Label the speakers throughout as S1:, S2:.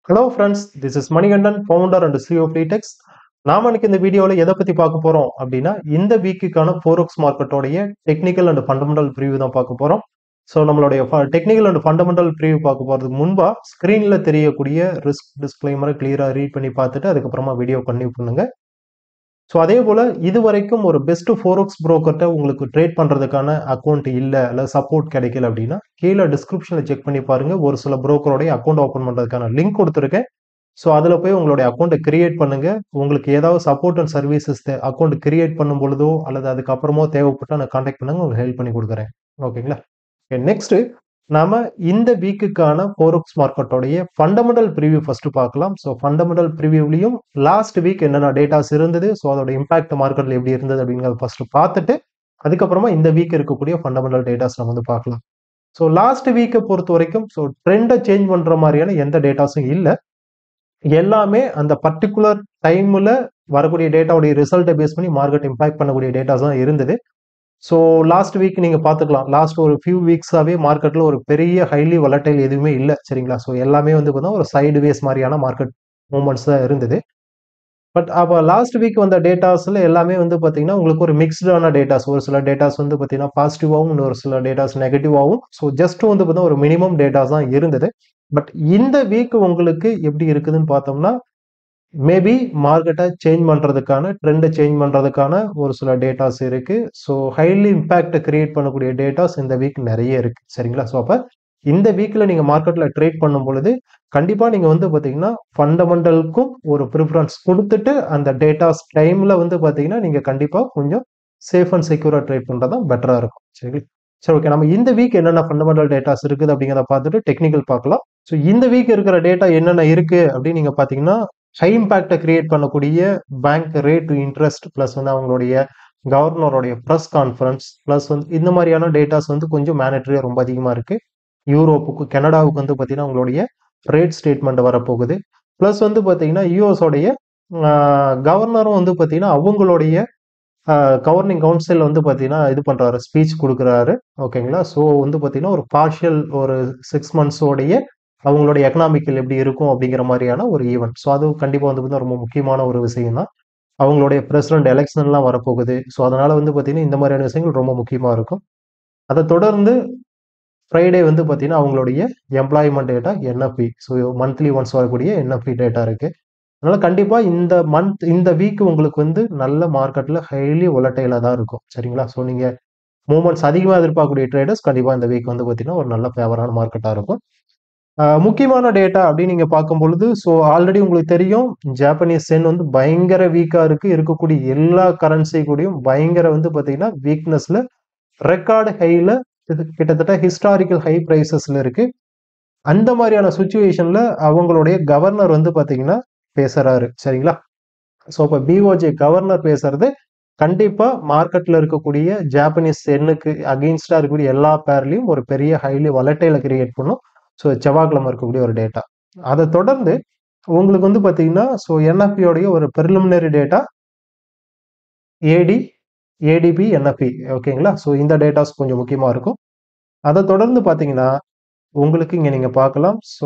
S1: hello friends this is Manikandan founder and CEO ஃப்ரீடெக்ஸ் நாம இன்னைக்கு இந்த வீடியோவில் எதை பற்றி பார்க்க போகிறோம் அப்படின்னா இந்த வீக்குக்கான ஃபோரெக்ஸ் மார்க்கெட்டோடைய டெக்னிக்கல் அண்ட் ஃபண்டமெண்டல் ப்ரிவியூ தான் பார்க்க போகிறோம் ஸோ நம்மளுடைய டெக்னிக்கல் அண்ட் ஃபண்டமெண்டல் ப்ரிவியூ பார்க்க போகிறதுக்கு முன்பா ஸ்க்ரீனில் தெரியக்கூடிய ரிஸ்க் டிஸ்க்ளைமரை கிளியராக ரீட் பண்ணி பார்த்துட்டு அதுக்கப்புறமா வீடியோ கன்டினியூ பண்ணுங்க ஸோ அதே போல் இது வரைக்கும் ஒரு பெஸ்ட் ஃபோரெக்ஸ் ப்ரோக்கர்கிட்ட உங்களுக்கு ட்ரேட் பண்ணுறதுக்கான அக்கௌண்ட் இல்லை இல்லை சப்போர்ட் கிடைக்கல அப்படின்னா கீழே டிஸ்கிரிப்ஷனில் செக் பண்ணி பாருங்க ஒரு சில ப்ரோக்கரோடைய அக்கௌண்ட் ஓப்பன் பண்ணுறதுக்கான லிங்க் கொடுத்துருக்கேன் ஸோ அதில் போய் உங்களுடைய அக்கௌண்ட்டை கிரியேட் பண்ணுங்க உங்களுக்கு ஏதாவது support and services account create பண்ணும் பொழுதோ அல்லது அதுக்கப்புறமோ தேவைப்பட்டா நான் காண்டாக்ட் பண்ணுங்க உங்களுக்கு ஹெல்ப் பண்ணி கொடுக்குறேன் ஓகேங்களா நெக்ஸ்ட் நாம இந்த வீக்குக்கான ஃபோரெக்ஸ் மார்க்கெட்டோடைய ஃபண்டமெண்டல் ப்ரிவியூ ஃபர்ஸ்ட் பார்க்கலாம் ஸோ ஃபண்டமெண்டல் ப்ரிவியூலையும் லாஸ்ட் வீக் என்னென்ன டேட்டாஸ் இருந்தது ஸோ அதோட இம்பாக்ட் மார்க்கெட்ல எப்படி இருந்தது அப்படிங்கிறத ஃபர்ஸ்ட் பார்த்துட்டு அதுக்கப்புறமா இந்த வீக் இருக்கக்கூடிய ஃபண்டமெண்டல் டேட்டாஸ் நம்ம வந்து பார்க்கலாம் ஸோ லாஸ்ட் வீக்கை பொறுத்த வரைக்கும் ஸோ ட்ரெண்டை சேஞ்ச் பண்ற மாதிரியான எந்த டேட்டாஸும் இல்லை எல்லாமே அந்த பர்டிகுலர் டைம்ல வரக்கூடிய டேட்டாவுடைய ரிசல்ட்டை பேஸ் பண்ணி மார்க்கெட் இம்பாக்ட் பண்ணக்கூடிய டேட்டாஸ் தான் இருந்தது ஸோ லாஸ்ட் வீக் நீங்க பார்த்துக்கலாம் லாஸ்ட் ஒரு ஃபியூ வீக்ஸாவே மார்க்கெட்ல ஒரு பெரிய ஹைலி வலட்டைல் எதுவுமே இல்லை சரிங்களா ஸோ எல்லாமே வந்து பார்த்தா ஒரு சைடு வேஸ் மாதிரியான மார்க்கெட் மூமெண்ட்ஸ் தான் இருந்தது பட் அப்போ லாஸ்ட் வீக் வந்த டேட்டாஸ்ல எல்லாமே வந்து பார்த்தீங்கன்னா உங்களுக்கு ஒரு மிக்ஸ்டான டேட்டாஸ் ஒரு சில டேட்டாஸ் வந்து பார்த்தீங்கன்னா பாசிட்டிவாகவும் இன்னொரு சில டேட்டாஸ் நெகட்டிவாகவும் ஸோ ஜஸ்ட் வந்து பார்த்தா ஒரு மினிமம் டேட்டாஸ் தான் இருந்தது பட் இந்த வீக் உங்களுக்கு எப்படி இருக்குதுன்னு பார்த்தோம்னா மேபி மார்க்கெட்டை சேஞ்ச் பண்ணுறதுக்கான ட்ரெண்டை சேஞ்ச் பண்ணுறதுக்கான ஒரு சில டேட்டாஸ் இருக்கு ஸோ ஹைலி இம்பேக்டை கிரியேட் பண்ணக்கூடிய டேட்டாஸ் இந்த வீக் நிறைய இருக்கு சரிங்களா ஸோ அப்போ இந்த வீக்கில் நீங்கள் மார்க்கெட்டில் ட்ரேட் பண்ணும் பொழுது கண்டிப்பாக நீங்கள் வந்து பார்த்தீங்கன்னா ஃபண்டமெண்டலுக்கும் ஒரு ப்ரிஃபரன்ஸ் கொடுத்துட்டு அந்த டேட்டாஸ் டைமில் வந்து பார்த்தீங்கன்னா நீங்கள் கண்டிப்பாக கொஞ்சம் சேஃப் அண்ட் செக்யூராக ட்ரேட் பண்ணுறது தான் பெட்டராக இருக்கும் சரிங்களா சரி ஓகே நம்ம இந்த வீக் என்னென்ன ஃபண்டமெண்டல் டேட்டாஸ் இருக்குது அப்படிங்கிறத பார்த்துட்டு டெக்னிக்கல் பார்க்கலாம் ஸோ இந்த வீக் இருக்கிற டேட்டா என்னென்ன இருக்கு அப்படின்னு நீங்கள் பார்த்தீங்கன்னா ஹை இம்பாக்டை கிரியேட் பண்ணக்கூடிய பேங்க் ரேட் இன்ட்ரெஸ்ட் ப்ளஸ் வந்து அவங்களுடைய கவர்னருடைய ப்ரெஸ் கான்ஃபரன்ஸ் ப்ளஸ் வந்து இந்த மாதிரியான டேட்டாஸ் வந்து கொஞ்சம் மேனட்ரியாக ரொம்ப அதிகமாக இருக்கு யூரோப்புக்கு கனடாவுக்கு வந்து பார்த்தீங்கன்னா உங்களுடைய ரேட் ஸ்டேட்மெண்ட் வரப்போகுது ப்ளஸ் வந்து பார்த்தீங்கன்னா யூஎஸோடைய கவர்னரும் வந்து பார்த்தீங்கன்னா அவங்களுடைய கவர்னிங் கவுன்சில் வந்து பார்த்தீங்கன்னா இது பண்ணுறாரு ஸ்பீச் கொடுக்குறாரு ஓகேங்களா ஸோ வந்து பார்த்தீங்கன்னா ஒரு பார்ஷியல் ஒரு சிக்ஸ் மந்த்ஸோடைய அவங்களுடைய எக்கனாமிக்கல் எப்படி இருக்கும் அப்படிங்கிற மாதிரியான ஒரு ஈவெண்ட் ஸோ அது கண்டிப்பாக வந்து பார்த்தீங்கன்னா ரொம்ப முக்கியமான ஒரு விஷயம் தான் அவங்களுடைய பிரசிடென்ட் எலெக்ஷன்லாம் வரப்போகுது ஸோ அதனால வந்து பார்த்தீங்கன்னா இந்த மாதிரியான விஷயங்கள் ரொம்ப முக்கியமாக இருக்கும் அதை தொடர்ந்து ஃப்ரைடே வந்து பார்த்தீங்கன்னா அவங்களுடைய employment data NFP so monthly once வரக்கூடிய என்எஃப்பி டேட்டா இருக்கு அதனால கண்டிப்பாக இந்த மந்த் இந்த வீக் உங்களுக்கு வந்து நல்ல மார்க்கெட்டில் ஹைலி ஒலட்டைலாக தான் இருக்கும் சரிங்களா ஸோ நீங்கள் மூமெண்ட்ஸ் அதிகமாக எதிர்பார்க்கக்கூடிய ட்ரேடர்ஸ் கண்டிப்பாக இந்த வீக் வந்து பார்த்தீங்கன்னா ஒரு நல்ல ஃபேவரான மார்க்கெட்டாக இருக்கும் முக்கியமான டேட்டா அப்படின்னு நீங்கள் பார்க்கும் பொழுது ஸோ ஆல்ரெடி உங்களுக்கு தெரியும் ஜாப்பனீஸ் சென் வந்து பயங்கர வீக்காக இருக்கு இருக்கக்கூடிய எல்லா கரன்சி கூடயும் பயங்கர வந்து பார்த்தீங்கன்னா வீக்னஸ்ல ரெக்கார்டு ஹைல கிட்டத்தட்ட ஹிஸ்டாரிக்கல் ஹை ப்ரைசஸ்ல இருக்கு அந்த மாதிரியான சுச்சுவேஷன்ல அவங்களுடைய கவர்னர் வந்து பார்த்தீங்கன்னா பேசுறாரு சரிங்களா ஸோ இப்போ பிஓஜே கவர்னர் பேசுறது கண்டிப்பா மார்க்கெட்ல இருக்கக்கூடிய ஜாப்பனீஸ் சென்னுக்கு அகெயின்ஸ்டா இருக்கக்கூடிய எல்லா பேர்லையும் ஒரு பெரிய ஹைலி வலட்டைல கிரியேட் பண்ணும் ஸோ செவ்வாய்க்கிழமை இருக்கக்கூடிய ஒரு டேட்டா அதை தொடர்ந்து உங்களுக்கு வந்து பார்த்தீங்கன்னா ஸோ என்எஃபியோடைய ஒரு preliminary data A D ADP ஓகேங்களா ஸோ இந்த டேட்டாஸ் கொஞ்சம் முக்கியமாக இருக்கும் அதை தொடர்ந்து பார்த்தீங்கன்னா உங்களுக்கு இங்கே நீங்கள் பார்க்கலாம் ஸோ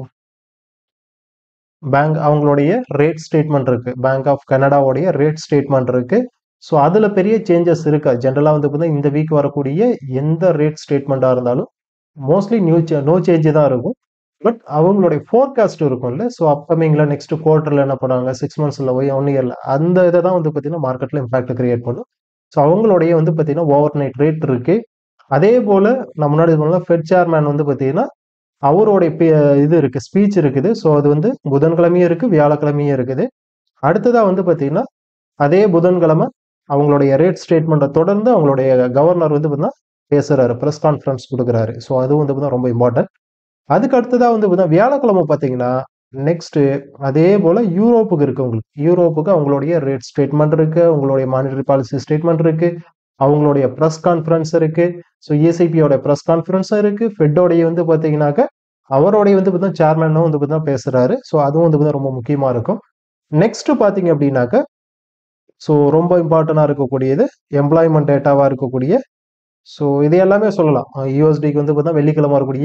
S1: பேங்க் அவங்களுடைய ரேட் ஸ்டேட்மெண்ட் இருக்கு பேங்க் ஆஃப் கனடாவுடைய ரேட் ஸ்டேட்மெண்ட் இருக்கு ஸோ அதில் பெரிய சேஞ்சஸ் இருக்கா ஜென்ரலாக வந்து பார்த்தீங்கன்னா இந்த வீக் வரக்கூடிய எந்த ரேட் ஸ்டேட்மெண்ட்டாக இருந்தாலும் மோஸ்ட்லி நியூ நோ சேஞ்சு தான் இருக்கும் பட் அவங்களுடைய ஃபோர்காஸ்ட் இருக்கும்ல ஸோ அப்கமிங்கில் நெக்ஸ்ட் குவார்ட்டரில் என்ன பண்ணுவாங்க சிக்ஸ் மந்த்ஸில் போய் ஒன் இயரில் அந்த இதை தான் வந்து பார்த்தீங்கன்னா மார்க்கெட்டில் இம்பாக்ட் கிரியேட் பண்ணும் ஸோ அவங்களுடைய வந்து பார்த்தீங்கன்னா ஓவர் நைட் ரேட் இருக்கு அதே போல் நான் முன்னாடி சொன்ன ஃபெட் சேர்மேன் வந்து பார்த்தீங்கன்னா அவருடைய இது இருக்கு ஸ்பீச் இருக்குது ஸோ அது வந்து புதன்கிழமையும் இருக்கு வியாழக்கிழமையும் இருக்குது அடுத்ததாக வந்து பார்த்தீங்கன்னா அதே புதன்கிழமை அவங்களுடைய ரேட் ஸ்டேட்மெண்ட்டை தொடர்ந்து அவங்களுடைய கவர்னர் வந்து பார்த்தீங்கன்னா பேசுறாரு ப்ரெஸ் கான்ஃபரன்ஸ் கொடுக்குறாரு ஸோ அதுவும் வந்து பார்த்தீங்கன்னா ரொம்ப இம்பார்ட்டன்ட் அதுக்கு அடுத்ததாக வந்து பார்த்தீங்கன்னா வியாழக்கிழமை பார்த்தீங்கன்னா நெக்ஸ்ட் அதே போல யூரோப்புக்கு இருக்கு உங்களுக்கு யூரோப்புக்கு அவங்களுடைய ரேட் ஸ்டேட்மெண்ட் இருக்கு அவங்களுடைய மானிட்டரி பாலிசி ஸ்டேட்மெண்ட் இருக்கு அவங்களுடைய ப்ரெஸ் கான்ஃபரன்ஸ் இருக்கு ஸோ ஏசிபியோட ப்ரெஸ் கான்ஃபரன்ஸும் இருக்கு ஃபெட்டோடைய வந்து பார்த்தீங்கன்னாக்க அவருடைய வந்து பார்த்தீங்கன்னா சேர்மனும் வந்து பார்த்தீங்கன்னா பேசுறாரு ஸோ அதுவும் வந்து பார்த்தீங்கன்னா ரொம்ப முக்கியமா இருக்கும் நெக்ஸ்ட் பார்த்தீங்க அப்படின்னாக்க ஸோ ரொம்ப இம்பார்ட்டண்டாக இருக்கக்கூடியது எம்ப்ளாய்மெண்ட் டேட்டாவாக இருக்கக்கூடிய ஸோ இது எல்லாமே சொல்லலாம் யூஎஸ்டிக்கு வந்து பார்த்தா வெள்ளிக்கிழமை வரக்கூடிய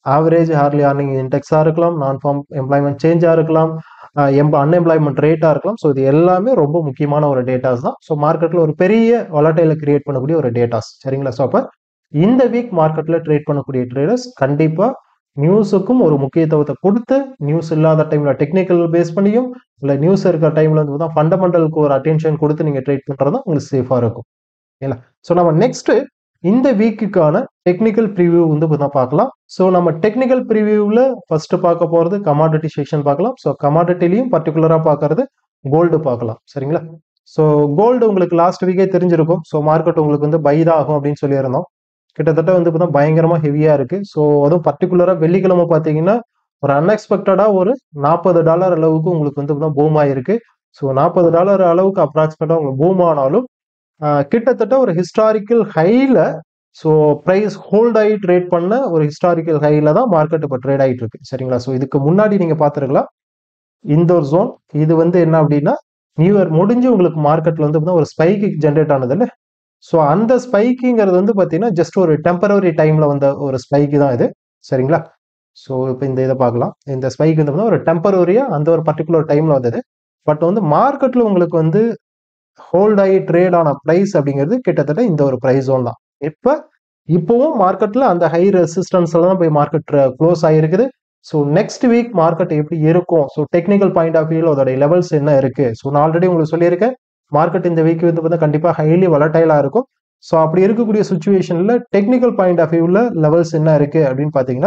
S1: ஆவரேஜ் ஹார்லி ஆர்னிங் இண்டெக்ஸாக இருக்கலாம் நான் ஃபார்ம் எம்ப்ளாய்மெண்ட் சேஞ்சாக இருக்கலாம் எம்ப அன்எம்ப்ளாய்மெண்ட் ரேட்டாக இருக்கலாம் ஸோ இது எல்லாமே ரொம்ப முக்கியமான ஒரு டேட்டாஸ் தான் ஸோ மார்க்கெட்டில் ஒரு பெரிய வொலட்டைல கிரியேட் பண்ணக்கூடிய ஒரு டேட்டாஸ் சரிங்களா ஸோ அப்போ இந்த வீக் மார்க்கெட்டில் ட்ரேட் பண்ணக்கூடிய ட்ரேடர்ஸ் கண்டிப்பாக நியூஸுக்கும் ஒரு முக்கியத்துவத்தை கொடுத்து நியூஸ் இல்லாத டைமில் டெக்னிக்கல் பேஸ் பண்ணியும் இல்லை நியூஸ் இருக்கிற டைமில் வந்து தான் ஃபண்டமெண்டலுக்கு ஒரு அட்டென்ஷன் கொடுத்து நீங்கள் ட்ரேட் பண்ணுறது தான் உங்களுக்கு சேஃபாக இருக்கும் ஓகேங்களா ஸோ நம்ம நெக்ஸ்ட்டு இந்த வீக்குக்கான டெக்னிக்கல் ப்ரிவியூ வந்து இப்போ தான் பார்க்கலாம் ஸோ நம்ம டெக்னிக்கல் ப்ரிவியூவில் ஃபர்ஸ்ட் பார்க்க போகிறது கமாடிட்டி செக்ஷன் பார்க்கலாம் ஸோ கமாடிட்டிலையும் பர்டிகுலராக பார்க்கறது கோல்டு பார்க்கலாம் சரிங்களா ஸோ கோல்டு உங்களுக்கு லாஸ்ட் வீக்கே தெரிஞ்சிருக்கும் ஸோ மார்க்கெட் உங்களுக்கு வந்து பை தான் ஆகும் அப்படின்னு சொல்லியிருந்தோம் கிட்டத்தட்ட வந்து இப்போ தான் பயங்கரமாக ஹெவியாக இருக்குது ஸோ அதுவும் பர்டிகுலராக வெள்ளிக்கிழமை பார்த்தீங்கன்னா ஒரு அன்எக்ஸ்பெக்டடாக ஒரு நாற்பது டாலர் அளவுக்கு உங்களுக்கு வந்து இப்போ பூம் ஆயிருக்கு ஸோ நாற்பது டாலர் அளவுக்கு அப்ராக்சிமேட்டாக உங்களுக்கு பூம் ஆனாலும் கிட்டத்தட்ட ஒரு ஹிஸ்டாரிக்கல் ஹைல ஸோ ப்ரைஸ் ஹோல்ட் ஆகி ட்ரேட் பண்ண ஒரு ஹிஸ்டாரிக்கல் ஹைல தான் மார்க்கெட் இப்போ ட்ரேட் ஆகிட்டு இருக்கு சரிங்களா ஸோ இதுக்கு முன்னாடி நீங்கள் பார்த்துருக்கலாம் இந்த ஒரு ஜோன் இது வந்து என்ன அப்படின்னா நியூ இயர் முடிஞ்சு உங்களுக்கு மார்க்கெட்ல வந்து ஒரு ஸ்பைக்கு ஜென்ரேட் ஆனது இல்லை ஸோ அந்த ஸ்பைக்குங்கிறது வந்து பார்த்தீங்கன்னா ஜஸ்ட் ஒரு டெம்பரரி டைம்ல வந்த ஒரு ஸ்பைக்கு தான் இது சரிங்களா ஸோ இப்போ இந்த இதை பார்க்கலாம் இந்த ஸ்பைக் வந்து ஒரு டெம்பரரியா அந்த ஒரு பர்டிகுலர் டைம்ல வந்தது பட் வந்து மார்க்கெட்ல உங்களுக்கு வந்து ஹோல்ட் ஆகி ட்ரேட் ஆன ப்ரைஸ் அப்படிங்கிறது கிட்டத்தட்ட இந்த ஒரு ப்ரைஸ் ஜோன் தான் இப்போ இப்போவும் மார்க்கெட்ல அந்த ஹை ரெசிஸ்டன்ஸ்ல தான் போய் மார்க்கெட் க்ளோஸ் ஆகிருக்குது ஸோ நெக்ஸ்ட் வீக் மார்க்கெட் எப்படி இருக்கும் ஸோ டெக்னிக்கல் பாயிண்ட் ஆஃப் வியூல அதோட லெவல்ஸ் என்ன இருக்கு ஸோ நான் ஆல்ரெடி உங்களுக்கு சொல்லியிருக்கேன் மார்க்கெட் இந்த வீக் வந்து பார்த்தா கண்டிப்பாக ஹைலி வலட்டைலா இருக்கும் ஸோ அப்படி இருக்கக்கூடிய சுச்சுவேஷன்ல டெக்னிக்கல் பாயிண்ட் ஆஃப் வியூல லெவல்ஸ் என்ன இருக்கு அப்படின்னு பார்த்தீங்கன்னா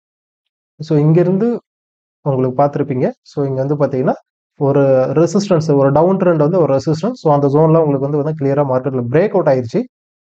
S1: ஸோ இங்கிருந்து உங்களுக்கு பார்த்துருப்பீங்க ஸோ இங்க வந்து பார்த்தீங்கன்னா ஒரு ரெசிஸ்டன்ஸ் ஒரு டவுன் ட்ரெண்ட் வந்து ஒரு ரெசிஸ்டன்ஸ் ஸோ அந்த ஜோன்ல உங்களுக்கு வந்து வந்து கிளியரா மார்க்கெட்ல பிரேக் அவுட் ஆயிருச்சு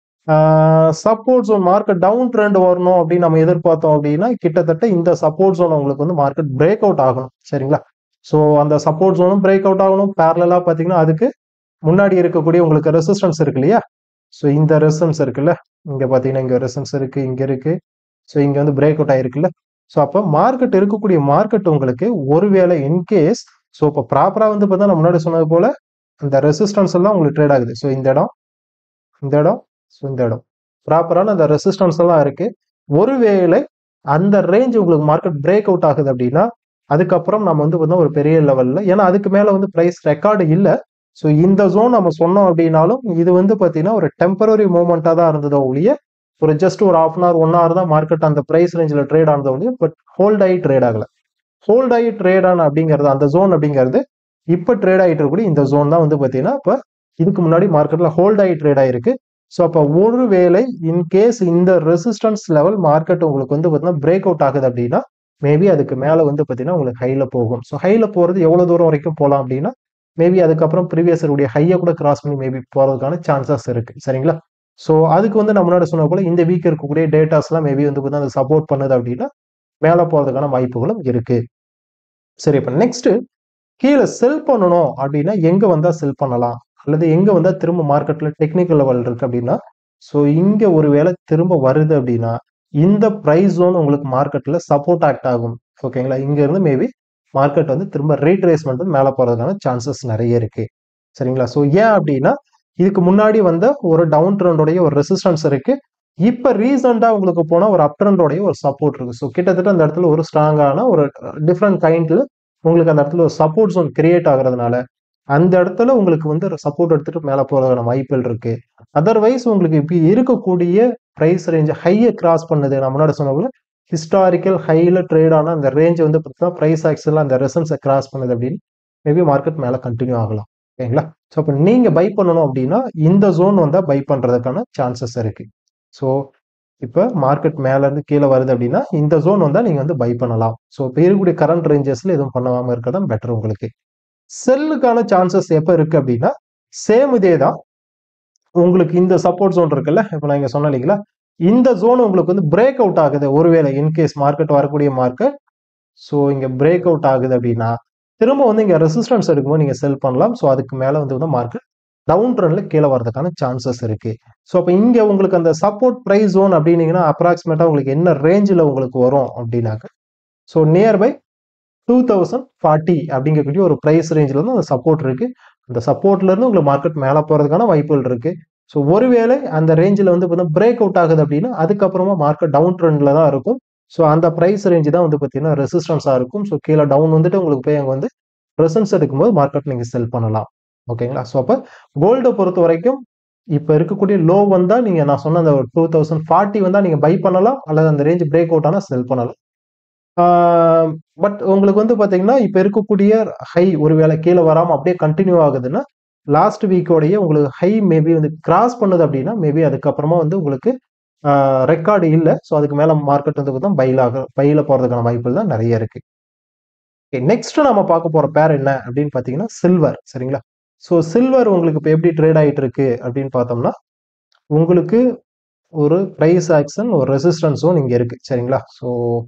S1: support zone market down trend வரணும் அப்படின்னு நம்ம எதிர்பார்த்தோம் அப்படின்னா கிட்டத்தட்ட இந்த சப்போர்ட் ஜோன் உங்களுக்கு வந்து மார்க்கெட் பிரேக் அவுட் ஆகணும் சரிங்களா ஸோ அந்த சப்போர்ட் ஜோனும் பிரேக் அவுட் ஆகணும் பேரலா பார்த்தீங்கன்னா அதுக்கு முன்னாடி இருக்கக்கூடிய உங்களுக்கு ரெசிஸ்டன்ஸ் இருக்கு இல்லையா ஸோ இந்த ரெசிஸ்டன்ஸ் இருக்குல்ல இங்க பார்த்தீங்கன்னா இங்க ரெசிஸ்டன்ஸ் இருக்கு இங்க இருக்கு ஸோ இங்க வந்து பிரேக் அவுட் ஆயிருக்குல்ல ஸோ அப்போ மார்க்கெட் இருக்கக்கூடிய மார்க்கெட் உங்களுக்கு ஒருவேளை இன்கேஸ் ஸோ இப்போ ப்ராப்பராக வந்து பார்த்தா நான் முன்னாடி சொன்னது போல இந்த ரெசிஸ்டன்ஸ் எல்லாம் உங்களுக்கு ட்ரேட் ஆகுது ஸோ இந்த இடம் இந்த இடம் ஸோ இந்த இடம் ப்ராப்பரான அந்த ரெசிஸ்டன்ஸ் எல்லாம் இருக்கு ஒருவேளை அந்த ரேஞ்ச் உங்களுக்கு மார்க்கெட் பிரேக் அவுட் ஆகுது அப்படின்னா அதுக்கப்புறம் நம்ம வந்து பார்த்தா ஒரு பெரிய லெவல்ல ஏன்னா அதுக்கு மேல வந்து ப்ரைஸ் ரெக்கார்டு இல்லை ஸோ இந்த ஜோன் நம்ம சொன்னோம் அப்படின்னாலும் இது வந்து பார்த்தீங்கன்னா ஒரு டெம்பரரி மூமெண்ட்டாக தான் இருந்ததோ ஒழிய ஒரு ஜஸ்ட் ஒரு half an hour one hour தான் மார்க்கெட் அந்த ப்ரைஸ் ரேஞ்சில் ட்ரேட் ஆனதோ ஒழிய பட் ஹோல்ட் ஆகி ட்ரேட் ஆகல ஹோல்ட் ஆகி ட்ரேட் ஆன அப்படிங்கிறது அந்த ஜோன் அப்படிங்கிறது இப்போ ட்ரேட் ஆகிட்டு இருக்கக்கூடிய இந்த ஜோன் தான் வந்து பார்த்தீங்கன்னா இப்போ இதுக்கு முன்னாடி மார்க்கெட்டில் ஹோல்ட் ஆகி ட்ரேட் ஆயிருக்கு ஸோ அப்போ ஒருவேளை இன்கேஸ் இந்த ரெசிஸ்டன்ஸ் லெவல் மார்க்கெட் உங்களுக்கு வந்து பார்த்தீங்கன்னா பிரேக் அவுட் ஆகுது அப்படின்னா மேபி அதுக்கு மேலே வந்து பார்த்தீங்கன்னா உங்களுக்கு ஹைல போகும் ஸோ ஹைல போகிறது எவ்வளோ தூரம் வரைக்கும் போகலாம் அப்படின்னா மேபி அதுக்கப்புறம் ப்ரீவியஸ் உடைய ஹையை கூட கிராஸ் பண்ணி மேபி போகிறதுக்கான சான்சஸ் இருக்கு சரிங்களா ஸோ அதுக்கு வந்து நம்ம முன்னாடி சொன்ன போல இந்த வீக் இருக்கக்கூடிய டேட்டாஸ்லாம் மேபி வந்து பார்த்தீங்கன்னா சப்போர்ட் பண்ணுது அப்படின்னா மேலே போகிறதுக்கான வாய்ப்புகளும் இருக்கு சரி இப்போ நெக்ஸ்ட் கீழே செல் பண்ணணும் அப்படின்னா எங்க வந்தா செல் பண்ணலாம் அல்லது எங்க வந்தா திரும்ப மார்க்கெட்ல டெக்னிக்கல் லெவல் இருக்கு அப்படின்னா ஸோ இங்க ஒருவேளை திரும்ப வருது அப்படின்னா இந்த ப்ரைஸ் ஜோன் உங்களுக்கு மார்க்கெட்ல சப்போர்ட் ஆக்ட் ஆகும் ஓகேங்களா இங்க இருந்து மேபி மார்க்கெட் வந்து திரும்ப ரீட்ரேஸ்மெண்ட் வந்து மேலே போறதுக்கான சான்சஸ் நிறைய இருக்கு சரிங்களா ஸோ ஏன் அப்படின்னா இதுக்கு முன்னாடி வந்த ஒரு டவுன் ட்ரெண்டோடைய ஒரு ரெசிஸ்டன்ஸ் இருக்கு இப்ப ரீசெண்டா உங்களுக்கு போனா ஒரு அப் ட்ரெண்டோடைய ஒரு சப்போர்ட் இருக்கு ஸோ கிட்டத்தட்ட அந்த இடத்துல ஒரு ஸ்ட்ராங்கான ஒரு டிஃப்ரெண்ட் கைண்ட்ல உங்களுக்கு அந்த இடத்துல ஒரு சப்போர்ட் ஜோன் கிரியேட் ஆகுறதுனால அந்த இடத்துல உங்களுக்கு வந்து சப்போர்ட் எடுத்துட்டு மேலே போறதுக்கான வாய்ப்புகள் இருக்கு அதர்வைஸ் உங்களுக்கு இப்படி இருக்கக்கூடிய ப்ரைஸ் ரேஞ்ச் ஹையை கிராஸ் பண்ணுது நான் முன்னாடி சொன்ன ஹிஸ்டாரிக்கல் ஹைல ட்ரேட் ஆன அந்த ரேஞ்ச் வந்து பார்த்தீங்கன்னா ப்ரைஸ் ஆக்சல் அந்த ரெசன்ஸை கிராஸ் பண்ணுது அப்படின்னு மேபி மார்க்கெட் மேலே கண்டினியூ ஆகலாம் ஓகேங்களா ஸோ அப்போ நீங்க பை பண்ணணும் அப்படின்னா இந்த ஜோன் வந்தால் பை பண்றதுக்கான சான்சஸ் இருக்கு ஸோ இப்போ மார்க்கெட் மேல இருந்து கீழே வருது அப்படின்னா இந்த ஜோன் வந்தால் நீங்க வந்து பை பண்ணலாம் ஸோ இப்போ இருக்கக்கூடிய கரண்ட் ரேஞ்சஸ்ல எதுவும் பண்ணாம இருக்கதான் பெட்டர் உங்களுக்கு செல்லுக்கான சான்சஸ் எப்போ இருக்கு அப்படின்னா சேம் இதே தான் உங்களுக்கு இந்த சப்போர்ட் ஜோன் இருக்குல்ல இப்போ நான் இங்க சொன்னேன் இல்லைங்களா இந்த ஜோன் உங்களுக்கு வந்து பிரேக் அவுட் ஆகுது ஒருவேளை இன்கேஸ் மார்க்கெட் வரக்கூடிய மார்க்கெட் ஸோ இங்க பிரேக் அவுட் ஆகுது அப்படின்னா திரும்ப வந்து இங்க ரெசிஸ்டன்ஸ் எடுக்கும்போது நீங்க செல் பண்ணலாம் ஸோ அதுக்கு மேல வந்து மார்க்கெட் டவுன் ட்ரெண்ட்ல கீழே வரதுக்கான சான்சஸ் இருக்கு ஸோ அப்போ இங்க உங்களுக்கு அந்த சப்போர்ட் ப்ரைஸ் ஜோன் அப்படின்னீங்கன்னா அப்ராக்சிமேட்டா உங்களுக்கு என்ன ரேஞ்சில் உங்களுக்கு வரும் அப்படின்னாக்க so nearby two thousand forty அப்படிங்கக்கூடிய ஒரு ப்ரைஸ் ரேஞ்சில் வந்து அந்த சப்போர்ட் இருக்கு அந்த சப்போர்ட்ல இருந்து உங்களுக்கு மார்க்கெட் மேலே போறதுக்கான வாய்ப்புகள் இருக்கு ஸோ ஒருவேளை அந்த ரேஞ்சில் வந்து பார்த்தீங்கன்னா பிரேக் அவுட் ஆகுது அப்படின்னா அதுக்கப்புறமா மார்க்கெட் டவுன் ட்ரெண்ட்ல தான் இருக்கும் ஸோ அந்த ப்ரைஸ் ரேஞ்சு தான் வந்து பார்த்தீங்கன்னா ரெசிஸ்டன்ஸாக இருக்கும் ஸோ கீழே டவுன் வந்துட்டு உங்களுக்கு போய் அங்கே வந்து ரெசன்ஸ் எடுக்கும்போது மார்க்கெட் நீங்கள் செல் பண்ணலாம் ஓகேங்களா ஸோ அப்போ கோல்டை பொறுத்த வரைக்கும் இப்போ இருக்கக்கூடிய லோ வந்தால் நீங்கள் நான் சொன்ன அந்த டூ தௌசண்ட் ஃபார்ட்டி வந்தால் நீங்கள் பை பண்ணலாம் அல்லது அந்த ரேஞ்ச் பிரேக் அவுட் ஆனால் செல் பண்ணலாம் பட் உங்களுக்கு வந்து பார்த்தீங்கன்னா இப்போ இருக்கக்கூடிய ஹை ஒருவேளை கீழே வராமல் அப்படியே கண்டினியூ ஆகுதுன்னா லாஸ்ட் வீக்கோடைய உங்களுக்கு ஹை மேபி வந்து கிராஸ் பண்ணுது அப்படின்னா மேபி அதுக்கப்புறமா வந்து உங்களுக்கு ரெக்கார்டு இல்லை ஸோ அதுக்கு மேலே மார்க்கெட் வந்து பார்த்தா பையில் ஆக பையில் போகிறதுக்கான வாய்ப்புகள் தான் நிறைய இருக்கு நெக்ஸ்ட் நம்ம பார்க்க போகிற பேர் என்ன அப்படின்னு பார்த்தீங்கன்னா சில்வர் சரிங்களா ஸோ சில்வர் உங்களுக்கு இப்போ எப்படி ட்ரேட் ஆகிட்டு இருக்கு அப்படின்னு பார்த்தோம்னா உங்களுக்கு ஒரு ப்ரைஸ் ஆக்ஷன் ஒரு ரெசிஸ்டன்ஸும் இங்கே இருக்கு சரிங்களா ஸோ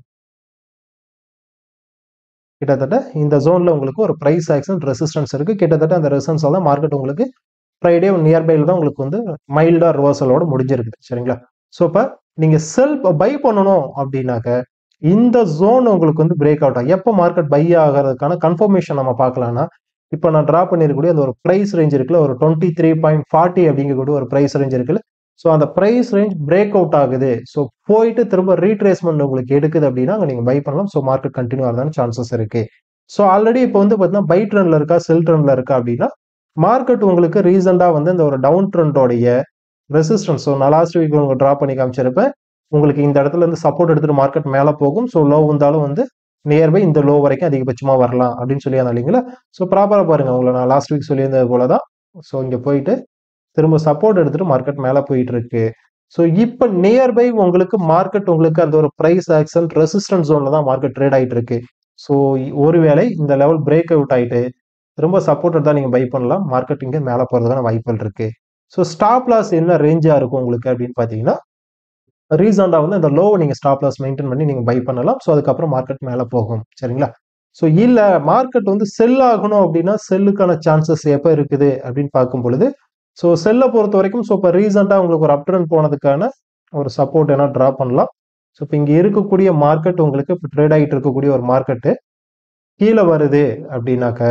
S1: கிட்டத்தட்ட இந்த ஜோனில் உங்களுக்கு ஒரு ப்ரைஸ் ஆக்ஷன் ரெசிஸ்டன்ஸ் இருக்கு கிட்டத்தட்ட அந்த ரெசிஸ்டன்ஸ் தான் மார்க்கெட் உங்களுக்கு ஃப்ரைடே நியர்பையில் தான் உங்களுக்கு வந்து மைல்டா ரிவர்சலோட முடிஞ்சிருக்குது சரிங்களா ஸோ இப்போ நீங்கள் செல் பை பண்ணணும் அப்படின்னாக்க இந்த ஜோன் உங்களுக்கு வந்து பிரேக் அவுட் ஆகும் எப்போ மார்க்கெட் பை ஆகிறதுக்கான கன்ஃபர்மேஷன் நம்ம பார்க்கலாம்னா இப்போ நான் ட்ரா பண்ணிருக்கக்கூடிய அந்த ஒரு ப்ரைஸ் ரேஞ்ச் இருக்குல்ல ஒரு டுவெண்ட்டி த்ரீ பாயிண்ட் ஃபார்ட்டி அப்படிங்கக்கூடிய ஒரு ப்ரைஸ் ரேஞ்ச் இருக்குல்ல ஸோ அந்த ப்ரைஸ் ரேஞ்ச் பிரேக் அவுட் ஆகுது ஸோ போயிட்டு திரும்ப ரீட்ரேஸ்மெண்ட் உங்களுக்கு எடுக்குது அப்படின்னா அங்கே நீங்கள் பை பண்ணலாம் ஸோ மார்க்கெட் கண்டினியூ ஆகிறதான சான்சஸ் இருக்கு ஸோ ஆல்ரெடி இப்போ வந்து பார்த்தீங்கன்னா பை ட்ரெண்ட்ல இருக்கா செல் ட்ரெண்ட்ல இருக்கா அப்படின்னா மார்க்கெட் உங்களுக்கு ரீசெண்டாக வந்து இந்த ஒரு டவுன் ட்ரெண்டோடைய ரெசிஸ்டன்ஸ் ஸோ நான் லாஸ்ட் வீக் உங்களுக்கு ட்ரா பண்ணி காமிச்சிருப்பேன் உங்களுக்கு இந்த இடத்துல இருந்து சப்போர்ட் எடுத்துட்டு மார்க்கெட் மேலே போகும் ஸோ லோ வந்தாலும் வந்து நியர்பை இந்த லோ வரைக்கும் அதிகபட்சமாக வரலாம் அப்படின்னு சொல்லி இல்லைங்களா ஸோ ப்ராப்பராக பாருங்க உங்களை நான் லாஸ்ட் வீக் சொல்லியிருந்தது போல தான் ஸோ இங்கே போயிட்டு திரும்ப சப்போர்ட் எடுத்துட்டு மார்க்கெட் மேலே போயிட்டு இருக்கு ஸோ இப்போ நியர்பை உங்களுக்கு மார்க்கெட் உங்களுக்கு அந்த ஒரு ப்ரைஸ் ஆக்ஷன் ரெசிஸ்டன்ஸ் ஜோன்ல தான் மார்க்கெட் ட்ரேட் ஆகிட்டு இருக்கு ஸோ ஒருவேளை இந்த லெவல் பிரேக் அவுட் ஆயிட்டு திரும்ப சப்போர்ட் தான் நீங்கள் பை பண்ணலாம் மார்க்கெட் இங்கே மேலே போகிறதுக்கான வாய்ப்புகள் இருக்கு ஸோ ஸ்டாப் லாஸ் என்ன ரேஞ்சாக இருக்கும் உங்களுக்கு அப்படின்னு பார்த்தீங்கன்னா ரீசெண்டாக வந்து அந்த லோவை நீங்கள் ஸ்டாப் லாஸ் மெயின்டைன் பண்ணி நீங்கள் பை பண்ணலாம் ஸோ அதுக்கப்புறம் மார்க்கெட் மேலே போகும் சரிங்களா ஸோ இல்லை மார்க்கெட் வந்து செல் ஆகணும் அப்படின்னா செல்லுக்கான சான்சஸ் எப்போ இருக்குது அப்படின்னு பார்க்கும் பொழுது ஸோ செல்லை பொறுத்த வரைக்கும் ஸோ இப்போ ரீசெண்டாக உங்களுக்கு ஒரு அப்ட்ரன் போனதுக்கான ஒரு சப்போர்ட் என்ன ட்ரா பண்ணலாம் ஸோ இப்போ இங்கே இருக்கக்கூடிய மார்க்கெட் உங்களுக்கு இப்போ ட்ரேட் ஆகிட்டு இருக்கக்கூடிய ஒரு மார்க்கெட்டு கீழே வருது அப்படின்னாக்க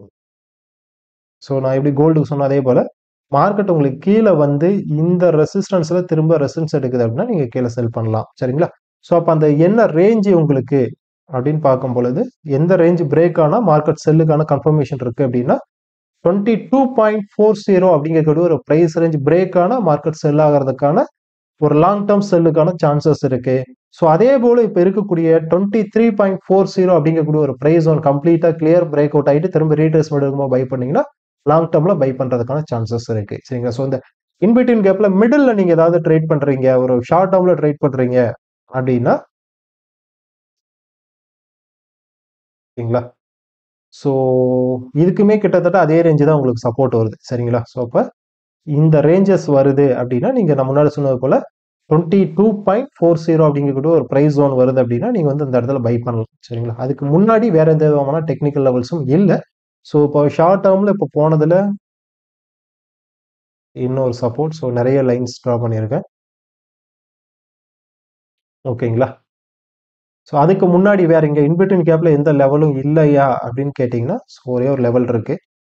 S1: ஸோ நான் எப்படி கோல்டுக்கு சொன்ன அதே போல் மார்க்கெட் உங்களுக்கு கீழே வந்து இந்த ரெசிஸ்டன்ஸில் திரும்ப ரெசிஸ்டன்ஸ் எடுக்குது அப்படின்னா நீங்கள் கீழே செல் பண்ணலாம் சரிங்களா ஸோ அப்போ அந்த என்ன ரேஞ்சு உங்களுக்கு அப்படின்னு பார்க்கும் பொழுது எந்த ரேஞ்ச் பிரேக் ஆனால் மார்க்கெட் செல்லுக்கான கன்ஃபர்மேஷன் இருக்குது அப்படின்னா twenty two point four zero அப்படிங்கக்கூடிய ஒரு ப்ரைஸ் ரேஞ்ச் பிரேக் ஆனால் மார்க்கெட் செல் ஆகிறதுக்கான ஒரு லாங் டேர்ம் செல்லுக்கான சான்சஸ் இருக்கு ஸோ அதே போல இப்போ இருக்கக்கூடிய twenty three point four zero அப்படிங்கக்கூடிய ஒரு ப்ரைஸ் ஒன் கம்ப்ளீட்டாக கிளியர் பிரேக் அவுட் ஆகிட்டு திரும்ப ரீட்ரேஸ்மெண்ட் எடுக்கும்போது பை பண்ணீங்கன்னா லாங் டேர்ம்ல பை பண்றதுக்கான சான்சஸ் இருக்கு சரிங்களா ஸோ இந்த இன்பிட்வீன் கேப்ல மிடில் நீங்க ஏதாவது ட்ரேட் பண்றீங்க ஒரு ஷார்ட் டேர்ம்ல ட்ரேட் பண்றீங்க அப்படின்னா சரிங்களா ஸோ இதுக்குமே கிட்டத்தட்ட அதே ரேஞ்சு தான் உங்களுக்கு சப்போர்ட் வருது சரிங்களா ஸோ அப்போ இந்த ரேஞ்சஸ் வருது அப்படின்னா நீங்கள் நான் முன்னாடி சொன்னது போல twenty two point four zero அப்படிங்கக்கூடிய ஒரு ப்ரைஸ் ஜோன் வருது அப்படின்னா நீங்கள் வந்து இந்த இடத்துல பை பண்ணலாம் சரிங்களா அதுக்கு முன்னாடி வேற எந்த விதமான டெக்னிக்கல் லெவல்ஸும் இல்லை ஸோ இப்போ ஷார்ட் டேர்மில் இப்போ போனதில் இன்னொரு சப்போர்ட் ஸோ நிறைய லைன்ஸ் ட்ரா பண்ணியிருக்கேன் ஓகேங்களா ஸோ அதுக்கு முன்னாடி வேற இங்கே இன்பிட்வீன் கேப்ல எந்த லெவலும் இல்லையா அப்படின்னு கேட்டிங்கன்னா ஸோ ஒரே ஒரு லெவல் இருக்கு